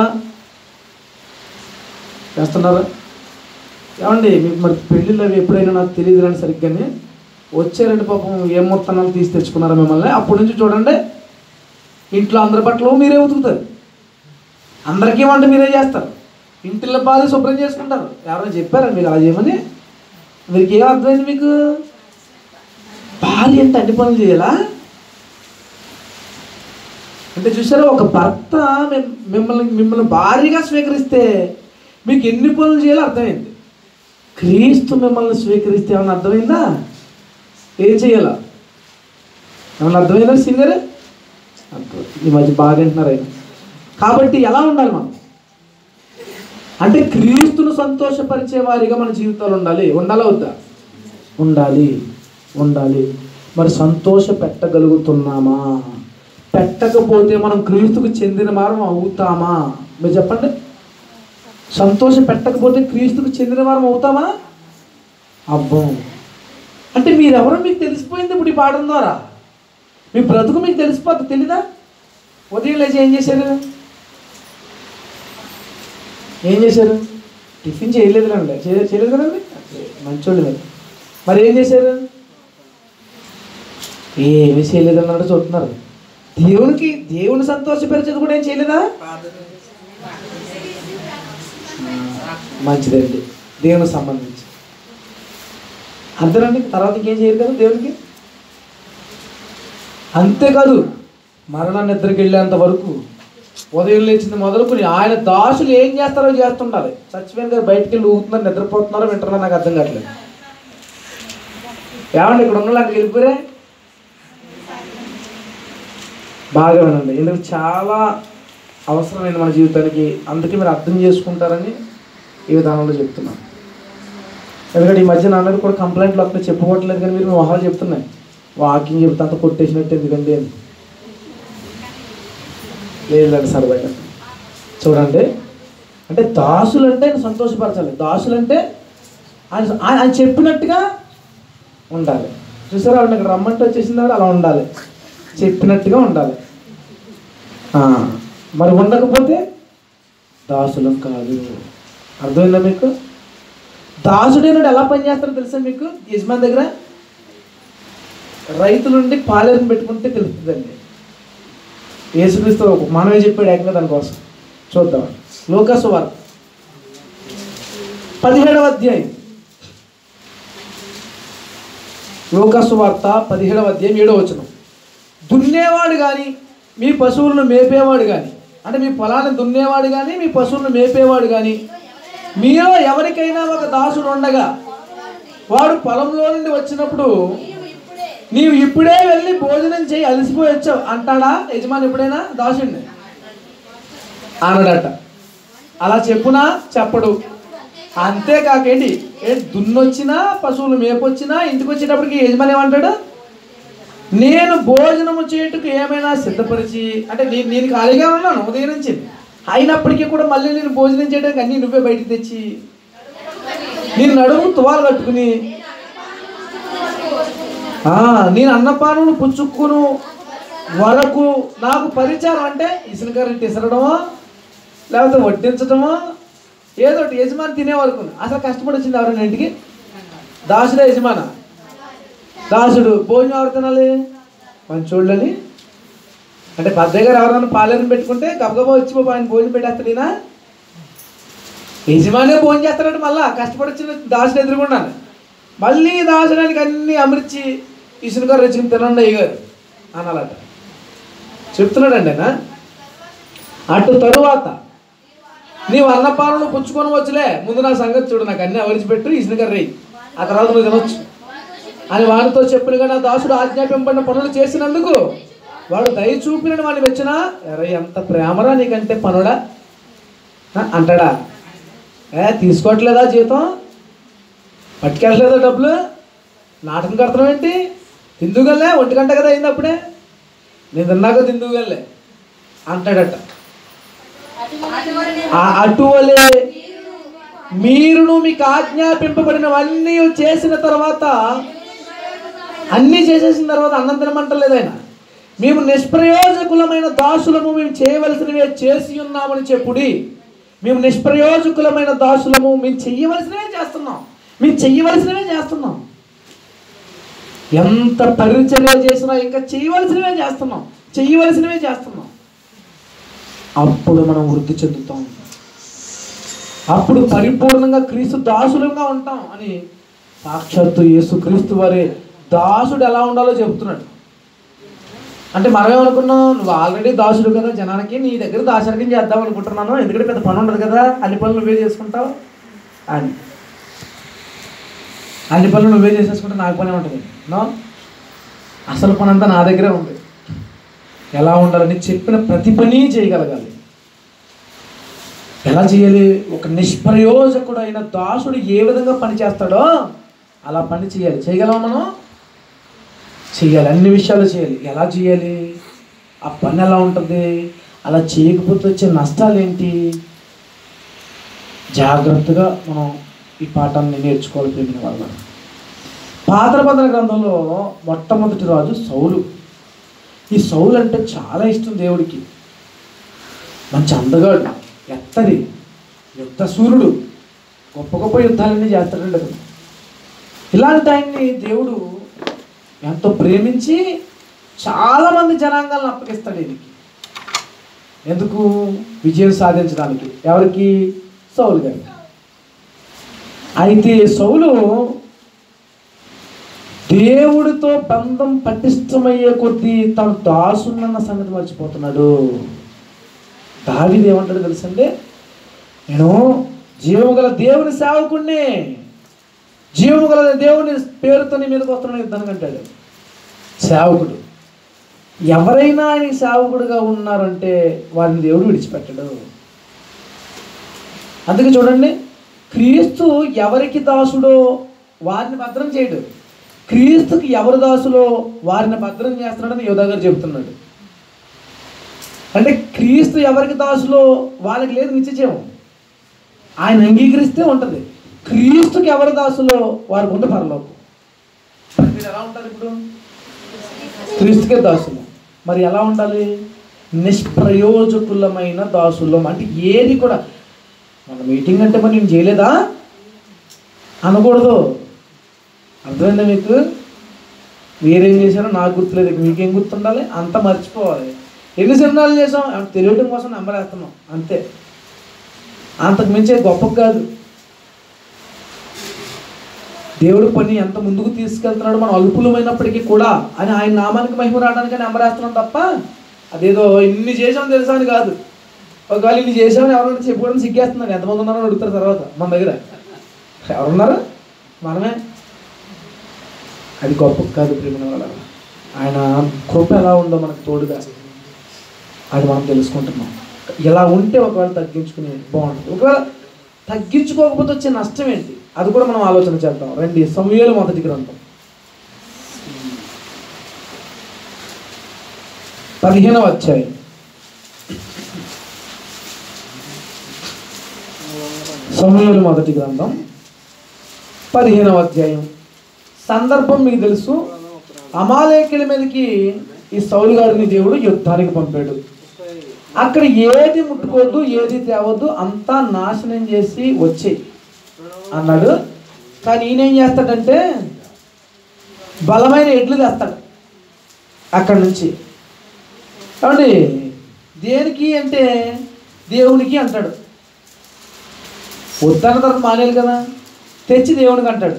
Speaker 1: చేస్తున్నారా ఏమండి మీకు మరి పెళ్ళిళ్ళు అవి ఎప్పుడైనా నాకు తెలియదు అని సరిగ్గానే వచ్చారండి పాపం ఏ ముహూర్తాలు తీసి తెచ్చుకున్నారా మిమ్మల్ని అప్పటి నుంచి చూడండి ఇంట్లో అందరి బట్టలు మీరే ఉతుకుతారు అందరికీ వంట మీరే చేస్తారు ఇంటిలో బాగా శుభ్రం చేసుకుంటారు ఎవరైనా చెప్పారా మీకు అలా చేయమని మీకు ఏం అర్థమైంది మీకు భార్య అంటే అన్ని పనులు చేయాలా అంటే చూసారా ఒక భర్త మిమ్- మిమ్మల్ని మిమ్మల్ని భార్యగా స్వీకరిస్తే మీకు ఎన్ని పనులు చేయాలో అర్థమైంది క్రీస్తు మిమ్మల్ని స్వీకరిస్తే ఏమన్నా అర్థమైందా ఏం చేయాలా ఏమన్నా అర్థమైందా సింగర్ అర్థం ఈ మధ్య బాగా వింటున్నారు ఆయన కాబట్టి ఎలా ఉండాలి మనం అంటే క్రీస్తును సంతోషపరిచే వారిగా మన జీవితాలు ఉండాలి ఉండాలా వద్దా ఉండాలి ఉండాలి మరి సంతోష పెట్టగలుగుతున్నామా పెట్టకపోతే మనం క్రీస్తుకు చెందిన వారం అవుతామా మీరు చెప్పండి సంతోష పెట్టకపోతే క్రీస్తుకు చెందిన వారం అవుతామా అబ్బో అంటే మీరెవరో మీకు తెలిసిపోయింది ఇప్పుడు ఈ పాఠం ద్వారా మీ బ్రతుకు మీకు తెలిసిపోద్ది తెలీదా ఉదయం లేచి ఏం చేశారు ఏం చేశారు టిఫిన్ చేయలేదు అండి చేయలేదు కదండి మంచోళ్ళు మీరు మరి ఏం చేశారు ఏమి చేయలేదు అన్నట్టు చూస్తున్నారు దేవునికి దేవుని సంతోషపరిచేది కూడా ఏం చేయలేదా మంచిదండి దేవునికి సంబంధించి అంతేనండి తర్వాత ఇంకేం చేయరు కదా దేవునికి అంతేకాదు మరణ నిద్రకి వెళ్ళేంత వరకు ఉదయం లేచింది మొదలుకొని ఆయన దాసులు ఏం చేస్తారో చేస్తుండాలి చచ్చిపోయిన గారు బయటికి వెళ్ళి ఊగుతున్నారు నిద్రపోతున్నారో వింటున్నారో నాకు అర్థం కావట్లేదు ఏమండి ఇక్కడ ఉన్న అక్కడికి వెళ్ళిపోరే బాగా వినండి ఎందుకంటే చాలా అవసరమైంది మన జీవితానికి అందుకే మీరు అర్థం చేసుకుంటారని ఈ విధానంలో చెప్తున్నాను ఎందుకంటే ఈ మధ్య నాన్నది కూడా కంప్లైంట్లు వస్తాయి చెప్పుకోవట్లేదు కానీ మీరు మొహాలు చెప్తున్నాయి వాకింగ్ చెప్తే అంత కొట్టేసినట్టు ఎందుకండి అని లేదండి సరదాగా చూడండి అంటే దాసులు అంటే ఆయన సంతోషపరచాలి దాసులు అంటే ఆయన ఆయన ఆయన చెప్పినట్టుగా ఉండాలి చూసారా ఆవిడ ఇక్కడ రమ్మంటే వచ్చేసింది అలా ఉండాలి చెప్పినట్టుగా ఉండాలి ఆ, మరి ఉండకపోతే దాసులం కాదు అర్థమైందా మీకు దాసుడైనడు ఎలా పనిచేస్తారో తెలుసా మీకు యజమాని దగ్గర రైతులుండి పాలేరుని పెట్టుకుంటే తెలుస్తుందండి యేసుక్రీస్తు ఒక మనమే చెప్పాడు ఏకంగా దానికోసం చూద్దాం లోకాసు వార్త పదిహేడవ అధ్యాయం లోకాసు వార్త పదిహేడవ అధ్యాయం ఏడవ వచనం దున్నేవాడు కానీ మీ పశువులను మేపేవాడు కానీ అంటే మీ పొలాన్ని దున్నేవాడు కానీ మీ పశువులను మేపేవాడు కానీ మీలో ఎవరికైనా ఒక దాసుడు ఉండగా వాడు పొలంలో నుండి వచ్చినప్పుడు నీవు ఇప్పుడే వెళ్ళి భోజనం చేయి అలసిపోయి వచ్చావు అంటాడా యజమాని ఎప్పుడైనా దాసుడిని అనడట అలా చెప్పునా చెప్పడు అంతేకాకేంటి ఏ దున్నొచ్చినా పశువులు మేపొచ్చినా ఇంటికి వచ్చేటప్పటికి యజమాని ఏమంటాడు నేను భోజనము చేయుటకు ఏమైనా సిద్ధపరిచి అంటే నేను నేను ఖాళీగా ఉన్నాను ఉదయం నుంచి అయినప్పటికీ కూడా మళ్ళీ నేను భోజనం చేయడానికి అన్నీ నువ్వే బయటికి తెచ్చి నేను నడుము తువాలు కట్టుకుని ఆ, నేను అన్నపానములు పుచ్చుక్కును వరకు నాకు పరిచారం అంటే ఇసునకరెంట్ ఇసరడమో లేకపోతే వడ్డించడమో ఏదో ఒకటి యజమాని తినే వరకు అసలు కష్టపడి వచ్చింది ఎవరైనా ఇంటికి దాసుడే యజమాన దాసుడు భోజనం ఎవరు తినాలి మంచోళ్ళని అంటే పెద్దయ్య గారు ఎవరైనా పాలేరుని పెట్టుకుంటే గబగబా వచ్చి బాబు ఆయన భోజనం పెట్టేస్తాడు ఈయన యజమానే భోజనం చేస్తాడంటే మళ్ళా కష్టపడి వచ్చిన దాసుడు ఎదురుకున్నాను మళ్ళీ దాచడానికి అన్ని అమర్చి ఇసునగారు రెచ్చుకుని తినండి అయ్యగారు అనాలట చెప్తున్నాడండి ఆయన అటు తరువాత నీవు అన్నపాలను పుచ్చుకొని వచ్చులే ముందు నా సంగతి చూడు నాకు అన్ని అవరిచిపెట్టు ఇసునగారు రేయి ఆ తర్వాత నువ్వు తినొచ్చు అని వాడితో చెప్పినగా నా దాసుడు ఆజ్ఞాపింపడిన పనులు చేసినందుకు వాడు దయ చూపినని వాడిని వచ్చిన ఎరే ఎంత ప్రేమరా నీకంటే పనుడా ఆ, అంటాడా ఏ తీసుకోవట్లేదా జీతం పట్టుకెళ్ళలేదా డబ్బులు నాటకం కడతాం ఏంటి తిందుగల్లే ఒంటి గంట కదా అయింది అప్పుడే నేను తిన్నాక తిందుగల్లే అంటాడట ఆ అటువలే మీరును మీకు ఆజ్ఞాపింపబడినవన్నీ చేసిన తర్వాత అన్నీ చేసేసిన తర్వాత అన్నం తినమంటలేదు ఆయన మేము నిష్ప్రయోజకులమైన దాసులము మేము చేయవలసినవే చేసి ఉన్నామని చెప్పుడి మేము నిష్ప్రయోజకులమైన దాసులము మేము చెయ్యవలసినవే చేస్తున్నాం మేము చెయ్యవలసినవే చేస్తున్నాం ఎంత పరిచర్య చేసినా ఇంకా చేయవలసినవే చేస్తున్నాం చెయ్యవలసినవే చేస్తున్నాం అప్పుడు మనం వృద్ధి చెందుతాం అప్పుడు పరిపూర్ణంగా క్రీస్తు దాసులుగా ఉంటాం అని సాక్షాత్తు యేసు క్రీస్తు వారే దాసుడు ఎలా ఉండాలో చెబుతున్నాడు అంటే మనమేమనుకున్నాం నువ్వు ఆల్రెడీ దాసుడు కదా జనానికి నీ దగ్గర దాసరికం చేద్దాం అనుకుంటున్నాను ఎందుకంటే పెద్ద పని ఉండదు కదా అన్ని పనులు నువ్వే చేసుకుంటావు అని అన్ని పనులు నువ్వే చేసేసుకుంటే నాకు పనే ఉంటుంది నో అసలు పని అంతా నా దగ్గరే ఉంది ఎలా ఉండాలని చెప్పిన ప్రతి పని చేయగలగాలి ఎలా చేయాలి ఒక నిష్ప్రయోజకుడైన దాసుడు ఏ విధంగా పని చేస్తాడో అలా పని చేయాలి చేయగలమా మనం చేయాలి అన్ని విషయాలు చేయాలి ఎలా చేయాలి ఆ పని ఎలా ఉంటుంది అలా చేయకపోతే వచ్చే నష్టాలు ఏంటి జాగ్రత్తగా మనం ఈ పాఠాన్ని నేర్చుకోవాలి ప్రేమిన వాళ్ళ పాత్రపత్ర గ్రంథంలో మొట్టమొదటి రాజు సౌలు ఈ సౌలు అంటే చాలా ఇష్టం దేవుడికి మంచి అందగాడు ఎత్తది యుద్ధ సూర్యుడు గొప్ప గొప్ప యుద్ధాలన్నీ చేస్తాడండి అతను ఇలాంటి ఆయన్ని దేవుడు ఎంతో ప్రేమించి చాలామంది జనాంగాలను అప్పగిస్తాడు ఈయనకి ఎందుకు విజయం సాధించడానికి ఎవరికి సౌలు గారు అయితే సౌలు దేవుడితో బంధం పటిష్టమయ్యే కొద్దీ తను దాసున్నన్న సంగతి మర్చిపోతున్నాడు దావిది ఏమంటాడు తెలుసండి నేను జీవము గల దేవుని సేవకుణ్ణి జీవము గల దేవుని పేరుతో నీ మీదకి వస్తున్నాను యుద్ధానికి అంటాడు సేవకుడు ఎవరైనా ఆయన సేవకుడుగా ఉన్నారంటే వారిని దేవుడు విడిచిపెట్టడు అందుకే చూడండి క్రీస్తు ఎవరికి దాసుడో వారిని భద్రం చేయడు క్రీస్తుకి ఎవరు దాసులో వారిని భద్రం చేస్తున్నాడని యోధా గారు చెబుతున్నాడు అంటే క్రీస్తు ఎవరికి దాసులో వాళ్ళకి లేదు నిత్యజీవం ఆయన అంగీకరిస్తే ఉంటుంది క్రీస్తుకి ఎవరి దాసులో వారికి ఉంది పరలోకం మరి మీరు ఎలా ఉంటారు ఇప్పుడు క్రీస్తుకే దాసులు మరి ఎలా ఉండాలి నిష్ప్రయోజకులమైన దాసులం అంటే ఏది కూడా మన మీటింగ్ అంటే మరి నేను చేయలేదా అనకూడదు అర్థమైందా మీకు మీరేం చేశారో నాకు గుర్తులేదు ఇక మీకేం గుర్తుండాలి అంత మర్చిపోవాలి ఎన్ని సినిమాలు చేసాం అంటే తెలియటం కోసం నెంబర్ వేస్తున్నాం అంతే అంతకు మించే గొప్ప కాదు దేవుడి పని ఎంత ముందుకు తీసుకెళ్తున్నాడు మనం అల్పులమైనప్పటికీ కూడా అని ఆయన నామానికి మహిమ రావడానికి నెంబర్ వేస్తున్నాం తప్ప అదేదో ఇన్ని చేసాం తెలుసా అని కాదు ఒకవేళ ఇన్ని చేసామని ఎవరైనా చెప్పుకోవడం సిగ్గేస్తున్నారు ఎంతమంది ఉన్నారో అని అడుగుతారు తర్వాత మన దగ్గర ఎవరున్నారు మనమే అది గొప్ప కాదు ప్రేమ వల్ల ఆయన కృప ఎలా ఉందో మనకు తోడుగా అది మనం తెలుసుకుంటున్నాం ఇలా ఉంటే ఒకవేళ తగ్గించుకుని బాగుంటుంది ఒకవేళ తగ్గించుకోకపోతే వచ్చే నష్టం ఏంటి అది కూడా మనం ఆలోచన చేద్దాం రండి సమయాలు మొదటి గ్రంథం పదిహేనవ అధ్యాయం సమయాలు మొదటి గ్రంథం పదిహేనవ అధ్యాయం సందర్భం మీకు తెలుసు అమాలేకుల మీదకి ఈ సౌలు గారిని దేవుడు యుద్ధానికి పంపాడు అక్కడ ఏది ముట్టుకోవద్దు ఏది తేవద్దు అంతా నాశనం చేసి వచ్చేయి అన్నాడు కానీ ఈయన ఏం చేస్తాడంటే బలమైన ఎడ్లు తెస్తాడు అక్కడి నుంచి కాబట్టి దేనికి అంటే దేవునికి అంటాడు వద్దన్న తర్వాత మానేయాలి కదా తెచ్చి దేవునికి అంటాడు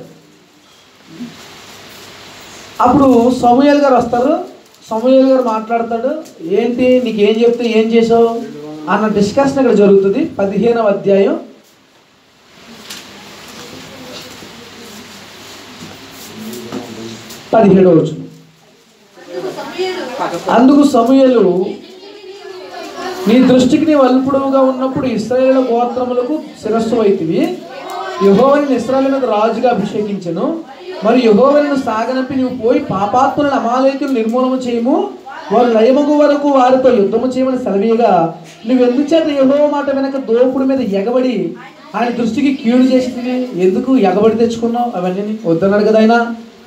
Speaker 1: అప్పుడు సమూహల్ గారు వస్తారు సమూహల్ గారు మాట్లాడతాడు ఏంటి నీకు ఏం చెప్తే ఏం చేసావు అన్న డిస్కషన్ ఇక్కడ జరుగుతుంది పదిహేనవ అధ్యాయం పదిహేడవ వచ్చిన అందుకు సమూహలు నీ దృష్టికి నీ అల్పుడుగా ఉన్నప్పుడు ఇస్రాయేల్ గోత్రములకు శిరస్సు అయితివి యహోవని ఇస్రాయేల్ మీద రాజుగా అభిషేకించను మరి యహోవలను సాగనంపి నువ్వు పోయి పాపాత్ములను అమాలేకులు నిర్మూలన చేయము వారు లయమగు వరకు వారితో యుద్ధము చేయమని సెలవీయగా నువ్వు ఎందుచేత యహోవ మాట వెనక దోపుడు మీద ఎగబడి ఆయన దృష్టికి కీడు చేసింది ఎందుకు ఎగబడి తెచ్చుకున్నావు అవన్నీ వద్దన్నాడు కదా ఆయన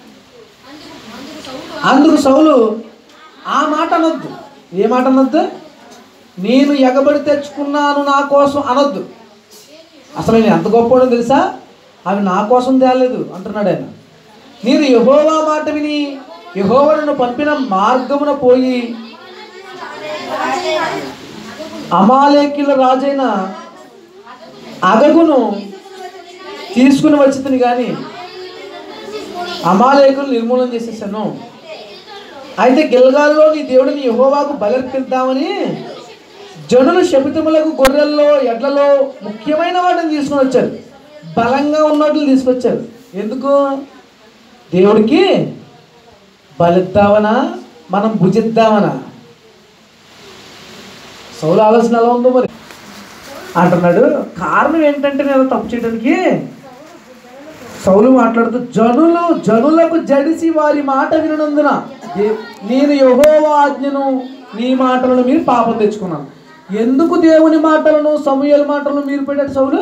Speaker 1: అందుకు సౌలు ఆ మాట అనొద్దు ఏ మాట అనొద్దు నేను ఎగబడి తెచ్చుకున్నాను నా కోసం అనొద్దు అసలు నేను ఎంత గొప్పవాడో తెలుసా అవి నా కోసం తేలేదు అంటున్నాడు ఆయన నేను యహోవా మాట విని యహోవను పంపిన మార్గమున పోయి అమాలేకుల రాజైన అగగును తీసుకుని వచ్చింది కానీ అమాలేకులు నిర్మూలన చేసేసాను అయితే గిల్గాల్లో నీ దేవుడిని యహోవాకు బలర్పిద్దామని జనులు శపితములకు గొర్రెల్లో ఎడ్లలో ముఖ్యమైన వాటిని తీసుకొని వచ్చారు బలంగా ఉన్నట్లు తీసుకొచ్చారు ఎందుకు దేవుడికి బలిద్దామనా మనం భుజిద్దామనా సౌలు ఆలోచన ఎలా ఉందో మరి అంటున్నాడు కారణం ఏంటంటే నేను తప్పు చేయడానికి సౌలు మాట్లాడుతూ జనులు జనులకు జడిసి వారి మాట వినందున దే- నేను యహోవా ఆజ్ఞను నీ మాటలను మీరు పాపం తెచ్చుకున్నాను ఎందుకు దేవుని మాటలను సమూహల మాటలను మీరు పెట్టాడు సౌలు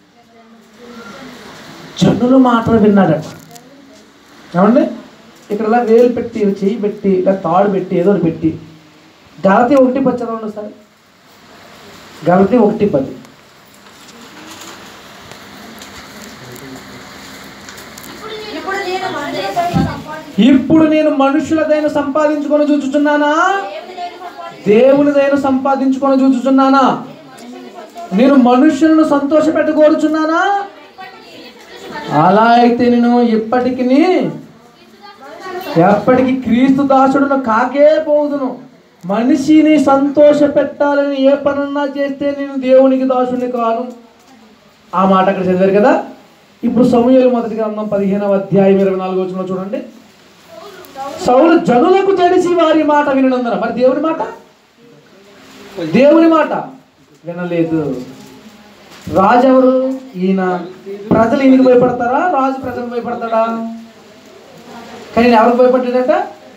Speaker 1: జనుల మాటలు విన్నాడట ఏమండి ఇక్కడ ఇలా వేలు పెట్టి ఇలా చెయ్యి పెట్టి ఇలా తాడు పెట్టి ఏదో ఒకటి పెట్టి గలతి ఒకటి పచ్చదండి సార్ గలతి ఒకటి పది
Speaker 2: ఇప్పుడు నేను మనుషులపై సంపాదించి
Speaker 1: ఇప్పుడు నేను మనుషులదైన సంపాదించుకొని చూచుచున్నానా
Speaker 2: దేవుని నేను సంపాదించి
Speaker 1: దేవునిదైన సంపాదించుకొని చూచుచున్నానా నేను మనుషులను సంతోష కోరుచున్నానా అలా అయితే నేను ఇప్పటికి ఎప్పటికి క్రీస్తు దాసుడును కాకే పోదును మనిషిని సంతోష పెట్టాలని ఏ పనున్నా చేస్తే నేను దేవునికి దాసుడిని కాను ఆ మాట అక్కడ చదివారు కదా ఇప్పుడు సమూహలు మొదటి గ్రంథం పదిహేనవ అధ్యాయం ఇరవై నాలుగు వచ్చిన చూడండి సౌలు జనులకు తెలిసి వారి మాట వినందన మరి దేవుని మాట దేవుని మాట వినలేదు రాజు ఎవరు ఈయన ప్రజలు ఈయనకి భయపడతారా రాజు ప్రజలకు భయపడతాడా కానీ ఈయన ఎవరికి భయపడ్డాడట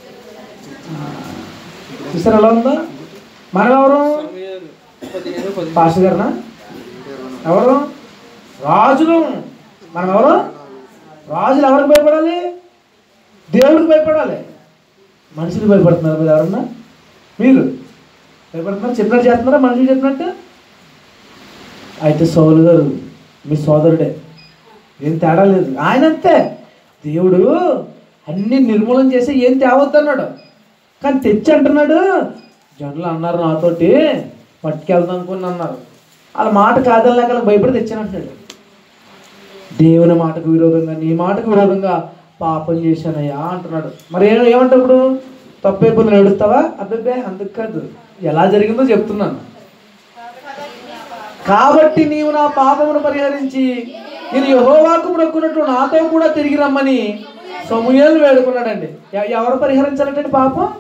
Speaker 1: చూసారు ఎలా ఉందా మనం ఎవరు పాస్టర్ గారనా ఎవరు రాజులు మనం ఎవరు రాజులు ఎవరికి భయపడాలి దేవుడికి భయపడాలి మనుషులకు భయపడుతున్నారు మీరు ఎవరన్నా మీరు భయపడుతున్నారు చెప్పినట్టు చేస్తున్నారా మనుషులు చెప్పినట్టు అయితే సౌలు గారు మీ సోదరుడే ఏం తేడా లేదు ఆయన అంతే దేవుడు అన్ని నిర్మూలన చేసి ఏం తేవద్దన్నాడు కానీ తెచ్చి అంటున్నాడు జనులు అన్నారు నాతోటి పట్టుకెళ్దాం అనుకుని అన్నారు వాళ్ళ మాట కాదనలేక వాళ్ళకి భయపడి తెచ్చానంటున్నాడు దేవుని మాటకు విరోధంగా నీ మాటకు విరోధంగా పాపం చేశానయ్యా అంటున్నాడు మరి ఏ ఏమంటావు ఇప్పుడు తప్పైపోయింది నడుస్తావా అబ్బే అందుకు కాదు ఎలా జరిగిందో చెప్తున్నాను కాబట్టి నీవు నా పాపమును పరిహరించి నేను యహోవాకు మొక్కున్నట్లు నాతో కూడా తిరిగి రమ్మని సమూహలు వేడుకున్నాడండి ఎ- ఎవరు పరిహరించాలంటే పాపం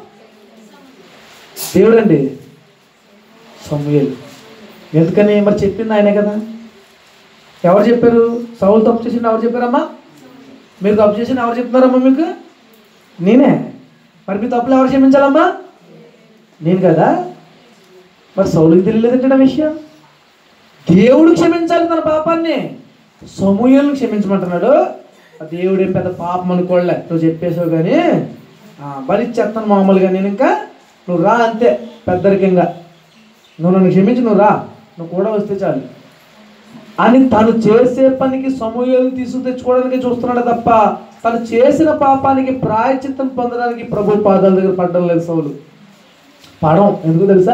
Speaker 1: దేవుడండి సమూహలు ఎందుకని మరి చెప్పింది ఆయనే కదా ఎవరు చెప్పారు సౌలు తప్పు చేసింది ఎవరు చెప్పారమ్మా మీరు తప్పు చేసింది ఎవరు చెప్తున్నారమ్మా మీకు నేనే మరి మీ తప్పులు ఎవరు క్షమించాలమ్మా నేను కదా మరి సౌలుకి తెలియలేదంటే నా విషయం దేవుడు క్షమించాలి తన పాపాన్ని సమూహలను క్షమించమంటున్నాడు ఆ దేవుడు ఏం పెద్ద పాపం అనుకోలే నువ్వు చెప్పేసావు కానీ బలిచ్చేస్తాను మామూలుగా నేను ఇంకా నువ్వు రా అంతే పెద్దరికంగా నువ్వు నన్ను క్షమించి నువ్వు రా నువ్వు కూడా వస్తే చాలు అని తను చేసే పనికి సమూహాలను తీసుకు తెచ్చుకోవడానికి చూస్తున్నాడు తప్ప తను చేసిన పాపానికి ప్రాయచిత్తం పొందడానికి ప్రభు పాదాల దగ్గర పడడం లేదు సౌలు పడం ఎందుకు తెలుసా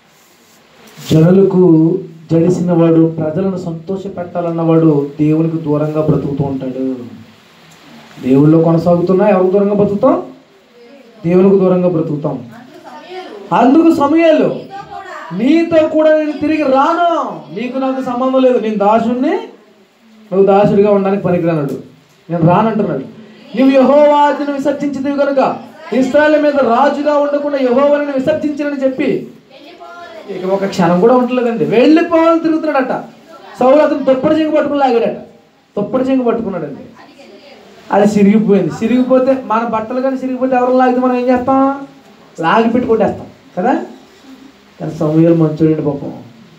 Speaker 1: జనులకు జడిసిన వాడు ప్రజలను సంతోష పెట్టాలన్నవాడు దేవునికి దూరంగా బ్రతుకుతూ ఉంటాడు దేవుళ్ళు కొనసాగుతున్నా ఎవరికి దూరంగా బ్రతుకుతాం దేవునికి దూరంగా బ్రతుకుతాం అందుకు సమయాలు నీతో కూడా నేను తిరిగి రాను నీకు నాకు సంబంధం లేదు నేను దాసుడిని నువ్వు దాసుడిగా ఉండడానికి పనికిరానాడు నేను రానంటున్నాడు నువ్వు యహోవాదిని విసర్జించింది కనుక ఇస్రాయల్ మీద రాజుగా ఉండకుండా యహోవాని విసర్జించినని చెప్పి ఇక ఒక క్షణం కూడా ఉండలేదండి వెళ్ళిపోవాలని తిరుగుతున్నాడట సౌలు అతను దుప్పటి చెంగు పట్టుకుని లాగాడట దుప్పటి చెంగు పట్టుకున్నాడండి అది సిరిగిపోయింది సిరిగిపోతే మన బట్టలు కానీ సిరిగిపోతే ఎవరు లాగితే మనం ఏం చేస్తాం లాగి పెట్టి కొట్టేస్తాం కదా కానీ సమయాలు మంచోడండి పాపం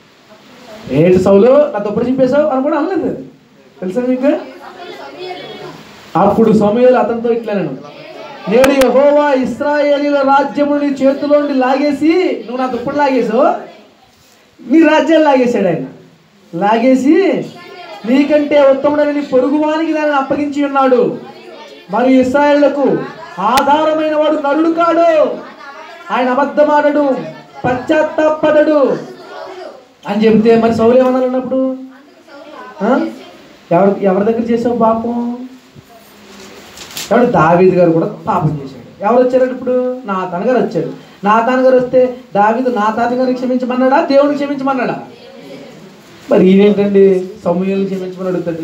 Speaker 1: ఏంటి సౌలు నా దుప్పటి చింపేశావు అని కూడా అనలేదు తెలుసా మీకు అప్పుడు సమయాలు అతనితో ఇట్లా నేను నేడు యహోవా ఇస్రాయేలీల రాజ్యము నీ చేతిలో నుండి లాగేసి నువ్వు నా దుప్పటి లాగేసావు నీ రాజ్యాన్ని లాగేశాడు ఆయన లాగేసి నీకంటే ఉత్తముడని నీ పొరుగువానికి దాన్ని అప్పగించి ఉన్నాడు మరియు ఇస్రాయేళ్లకు ఆధారమైన వాడు నరుడు కాడు ఆయన అబద్ధమాడడు పశ్చాత్తాపడడు అని చెప్తే మరి సౌలు ఏమన్నారు అన్నప్పుడు ఆ? ఎవరు ఎవరి దగ్గర చేసావు పాపం ఎవడు దావీదు గారు కూడా పాపం చేశాడు ఎవరు వచ్చారు ఇప్పుడు నా గారు వచ్చాడు నా గారు వస్తే దావీదు నా గారిని క్షమించమన్నాడా దేవుడిని క్షమించమన్నాడా మరి ఈయనేంటండి సమూహాలను క్షమించమని అడుగుతాడు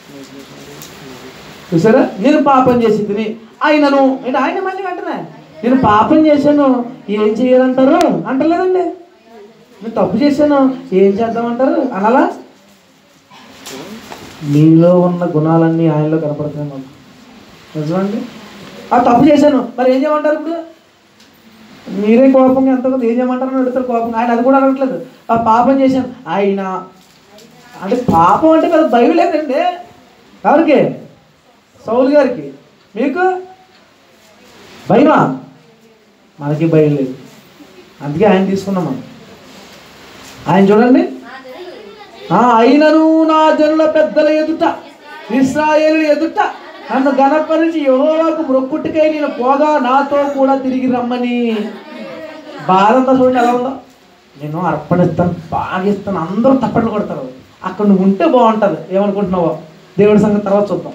Speaker 1: చూసారా నేను పాపం చేసి తిని ఆయనను అంటే ఆయన మళ్ళీ అంటున్నా నేను పాపం చేశాను ఏం చేయాలంటారు అంటలేదండి నేను తప్పు చేశాను ఏం చేద్దామంటారు అనాలా మీలో ఉన్న గుణాలన్నీ ఆయనలో కనపడుతున్నాయి మాకు నిజమండి ఆ తప్పు చేశాను మరి ఏం చేయమంటారు ఇప్పుడు మీరే కోపంగా ఎంత ఏం చేయమంటారు అని అడుగుతారు కోపంగా ఆయన అది కూడా అడగట్లేదు ఆ పాపం చేశాను ఆయన అంటే పాపం అంటే పెద్ద భయం లేదండి ఎవరికి సౌలు గారికి మీకు భయమా మనకి భయం లేదు అందుకే ఆయన తీసుకున్నాం మనం ఆయన చూడండి
Speaker 2: నా జనులు
Speaker 1: ఆ అయినను నా జనుల పెద్దల ఎదుట ఇస్రాయేలు ఎదుట నన్ను గణపరిచి యెహోవాకు మొక్కుటికై నేను పోగా నాతో కూడా తిరిగి రమ్మని భారత చూడండి ఎలా ఉందో నేను అర్పణిస్తాను బాగా ఇస్తాను అందరూ తప్పట్లు కొడతారు అక్కడ నువ్వు ఉంటే బాగుంటుంది ఏమనుకుంటున్నావో దేవుడి సంగతి తర్వాత చూద్దాం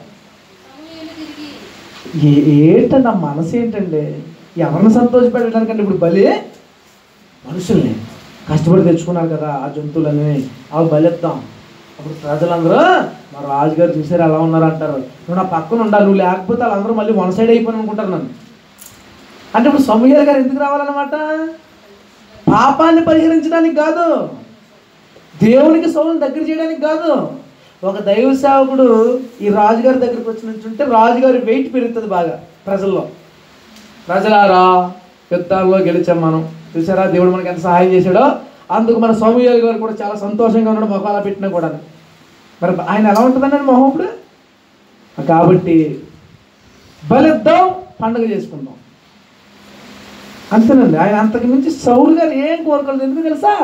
Speaker 1: ఏ ఏంటండి ఆ మనసు ఏంటండి ఎవరిని సంతోషపెట్టడానికంటే ఇప్పుడు బలి మనుషుల్ని కష్టపడి తెచ్చుకున్నారు కదా ఆ జంతువులని అవి బలిద్దాం అప్పుడు ప్రజలందరూ మా రాజుగారు చూసారు ఎలా ఉన్నారు అంటారు నువ్వు నా పక్కన ఉండాలి నువ్వు లేకపోతే వాళ్ళందరూ మళ్ళీ వన్ సైడ్ అయిపోయి అనుకుంటారు నన్ను అంటే ఇప్పుడు సమూహలు గారు ఎందుకు రావాలన్నమాట పాపాన్ని పరిహరించడానికి కాదు దేవునికి సౌలను దగ్గర చేయడానికి కాదు ఒక దైవ సేవకుడు ఈ రాజుగారి దగ్గరికి వచ్చి నుంచుంటే రాజుగారి వెయిట్ పెరుగుతుంది బాగా ప్రజల్లో ప్రజలారా యుద్ధాల్లో గెలిచాం మనం చూసారా దేవుడు మనకి ఎంత సహాయం చేశాడో అందుకు మన సౌమ్యాలు గారు కూడా చాలా సంతోషంగా ఉన్నాడు మొహాల పెట్టినా కూడా మరి ఆయన ఎలా ఉంటుందండి మొహం ఇప్పుడు కాబట్టి బలిద్దాం పండుగ చేసుకుందాం అంతేనండి ఆయన అంతకు మించి సౌలు గారు ఏం కోరుకోలేదు ఎందుకు తెలుసా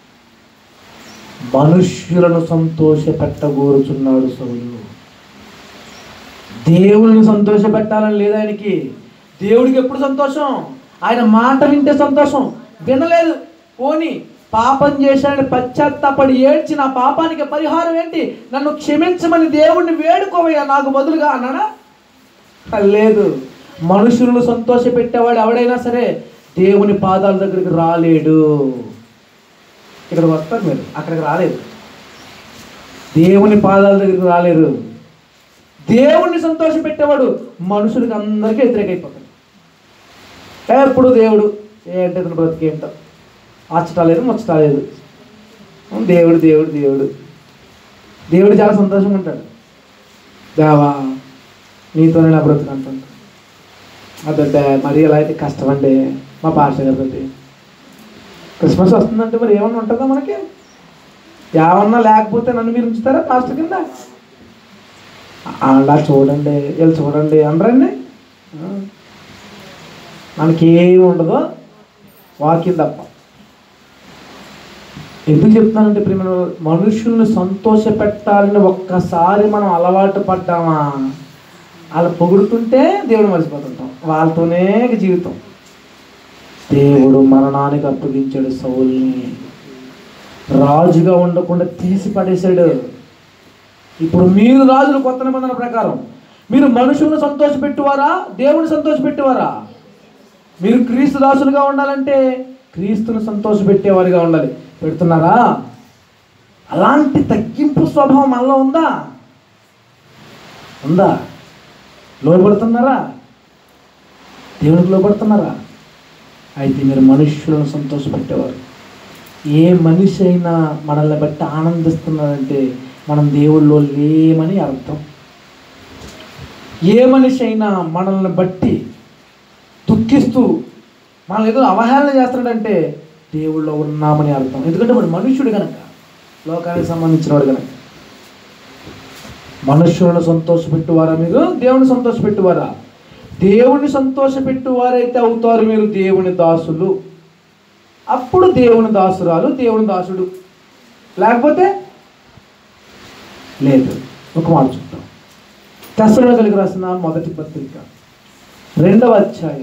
Speaker 1: మనుష్యులను సంతోష పెట్టగోరుచున్నాడు సౌలు దేవుని సంతోష పెట్టాలని లేదు ఆయనకి దేవుడికి ఎప్పుడు సంతోషం ఆయన మాట వింటే సంతోషం వినలేదు పోని పాపం చేశాడని పశ్చాత్తాపడి ఏడ్చి నా పాపానికి పరిహారం ఏంటి నన్ను క్షమించమని దేవుణ్ణి వేడుకోవయ్యా నాకు బదులుగా అన్నాడా లేదు మనుషులను సంతోష పెట్టేవాడు ఎవడైనా సరే దేవుని పాదాల దగ్గరికి రాలేడు ఇక్కడికి వస్తారు మీరు అక్కడికి రాలేదు దేవుని పాదాల దగ్గరికి రాలేరు దేవుణ్ణి సంతోష పెట్టేవాడు మనుషులకి అందరికీ వ్యతిరేకైపోతాడు ఎప్పుడు దేవుడు ఏంటి ఇతను బ్రతికేంటో అచ్చటాలేదు ముచ్చటాలేదు దేవుడు దేవుడు దేవుడు దేవుడు చాలా సంతోషంగా ఉంటాడు దేవా నీతోనే నా బ్రతుకు అంటాడు అదంటే మరి ఎలా అయితే కష్టం అండి మా పాష గారి క్రిస్మస్ వస్తుందంటే మరి ఏమన్నా ఉంటుందా మనకి ఏమన్నా లేకపోతే నన్ను మీరు ఉంచుతారా పాస్టర్ కింద అలా చూడండి వీళ్ళు చూడండి అనరండి ఆ. మనకేమి ఉండదు వాకింగ్ తప్ప ఎందుకు చెప్తానంటే ప్రేమ మనుషుల్ని సంతోష పెట్టాలని ఒక్కసారి మనం అలవాటు పడ్డామా అలా పొగుడుతుంటే దేవుడు మర్చిపోతుంటాం వాళ్ళతోనే ఇక జీవితం దేవుడు మరణానికి అప్పగించాడు సౌల్ని రాజుగా ఉండకుండా తీసి పడేశాడు ఇప్పుడు మీరు రాజులు కొత్త నిబంధన ప్రకారం మీరు మనుషులను సంతోషపెట్టువారా దేవుని సంతోషపెట్టువారా మీరు క్రీస్తు దాసులుగా ఉండాలంటే క్రీస్తును సంతోషపెట్టేవారిగా ఉండాలి పెడుతున్నారా అలాంటి తగ్గింపు స్వభావం మనలో ఉందా ఉందా లోపడుతున్నారా దేవునికి లోపడుతున్నారా అయితే మీరు మనుష్యులను సంతోషపెట్టేవారు ఏ మనిషి అయినా మనల్ని బట్టి ఆనందిస్తున్నాడంటే మనం దేవుళ్ళో లేమని అర్థం ఏ మనిషి అయినా మనల్ని బట్టి దుఃఖిస్తూ మనల్ని ఏదో అవహేళన చేస్తున్నాడంటే దేవుళ్ళో ఉన్నామని అర్థం ఎందుకంటే వాడు మనుష్యుడు కనుక లోకానికి సంబంధించిన వాడు కనుక మనుష్యులను సంతోషపెట్టువారా మీరు దేవుని సంతోషపెట్టువారా దేవుని సంతోషపెట్టువారైతే అవుతారు మీరు దేవుని దాసులు అప్పుడు దేవుని దాసురాలు దేవుని దాసుడు లేకపోతే లేదు ఒక మాట చెప్తాం దశలో కలిగి రాసిన మొదటి పత్రిక రెండవ అధ్యాయం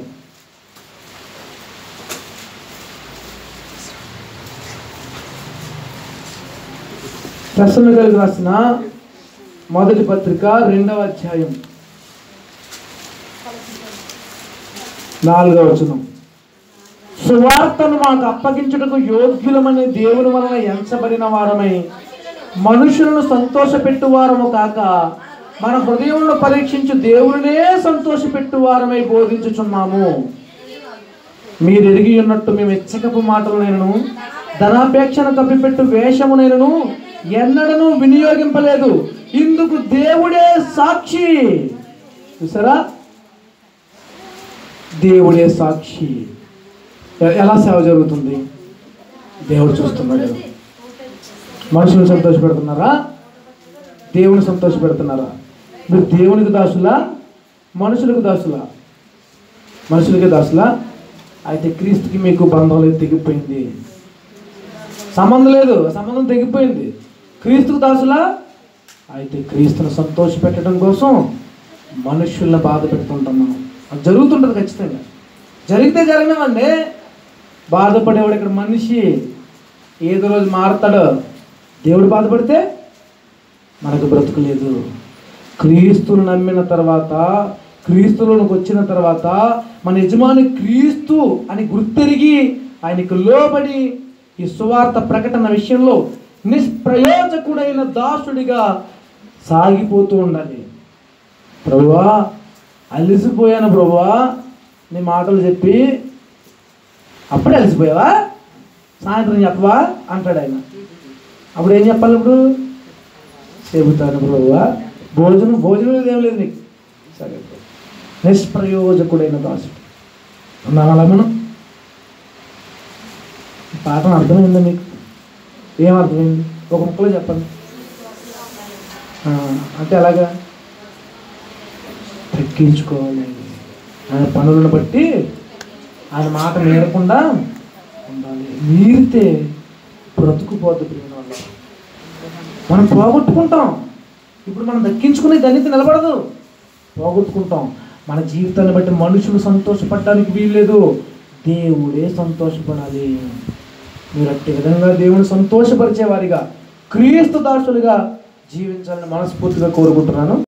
Speaker 1: దశలో కలిగి రాసిన మొదటి పత్రిక రెండవ అధ్యాయం నాలుగవ వచనం సువార్తను మాకు అప్పగించుటకు యోగ్యులమని దేవుని వలన ఎంచబడిన వారమై మనుషులను సంతోషపెట్టు వారము కాక మన హృదయంలో పరీక్షించు దేవునినే సంతోషపెట్టు వారమై బోధించుచున్నాము మీరు ఎరిగి ఉన్నట్టు మేము ఇచ్చకపు మాటలు నేను ధనాపేక్షను కప్పిపెట్టు వేషము నేను ఎన్నడను వినియోగింపలేదు ఇందుకు దేవుడే సాక్షి చూసారా దేవుడే సాక్షి ఎ- ఎలా సేవ జరుగుతుంది దేవుడు చూస్తున్నాడు మనుషులను సంతోష పెడుతున్నారా దేవుని సంతోష పెడుతున్నారా మీరు దేవునికి దాసులా మనుషులకు దాసులా మనుషులకి దాసులా అయితే క్రీస్తుకి మీకు బంధం లేదు తెగిపోయింది సంబంధం లేదు సంబంధం తెగిపోయింది క్రీస్తుకు దాసులా అయితే క్రీస్తును సంతోష పెట్టడం కోసం మనుషుల్ని బాధ పెడుతుంటున్నాం అది జరుగుతుంటుంది ఖచ్చితంగా జరిగితే జరగనివ్వండి బాధపడేవాడు ఇక్కడ మనిషి ఏదో రోజు మారతాడు దేవుడు బాధపడితే మనకు బ్రతుకు లేదు క్రీస్తును నమ్మిన తర్వాత క్రీస్తులోనికి వచ్చిన తర్వాత మన యజమాని క్రీస్తు అని గుర్తెరిగి ఆయనకు లోబడి ఈ సువార్త ప్రకటన విషయంలో నిష్ప్రయోజకుడైన దాసుడిగా సాగిపోతూ ఉండాలి ప్రభువా అలిసిపోయాను ప్రభువా నీ మాటలు చెప్పి అప్పుడే అలసిపోయావా సాయంత్రం చెప్పవా అంటాడు ఆయన అప్పుడు ఏం చెప్పాలి ఇప్పుడు చెబుతాను ప్రభువా భోజనం భోజనం లేదు ఏం లేదు నీకు సరే నిష్ప్రయోజకుడైన దాసుడు ఉన్నాం అలా మనం ఈ పాఠం అర్థమైందా మీకు ఏం అర్థమైంది ఒక ముక్కలో చెప్పండి ఆ, అంటే ఎలాగా తగ్గించుకోవాలి ఆయన పనులను బట్టి ఆయన మాట మీరకుండా ఉండాలి మీరితే బ్రతుకుపోద్ది ప్రియుల వల్ల మనం పోగొట్టుకుంటాం ఇప్పుడు మనం దక్కించుకునే ధన్యత నిలబడదు పోగొట్టుకుంటాం మన జీవితాన్ని బట్టి మనుషులు సంతోషపడటానికి వీల్లేదు దేవుడే సంతోషపడాలి మీరు అట్టి విధంగా దేవుని సంతోషపరిచే వారిగా క్రీస్తు దాసులుగా జీవించాలని మనస్ఫూర్తిగా కోరుకుంటున్నాను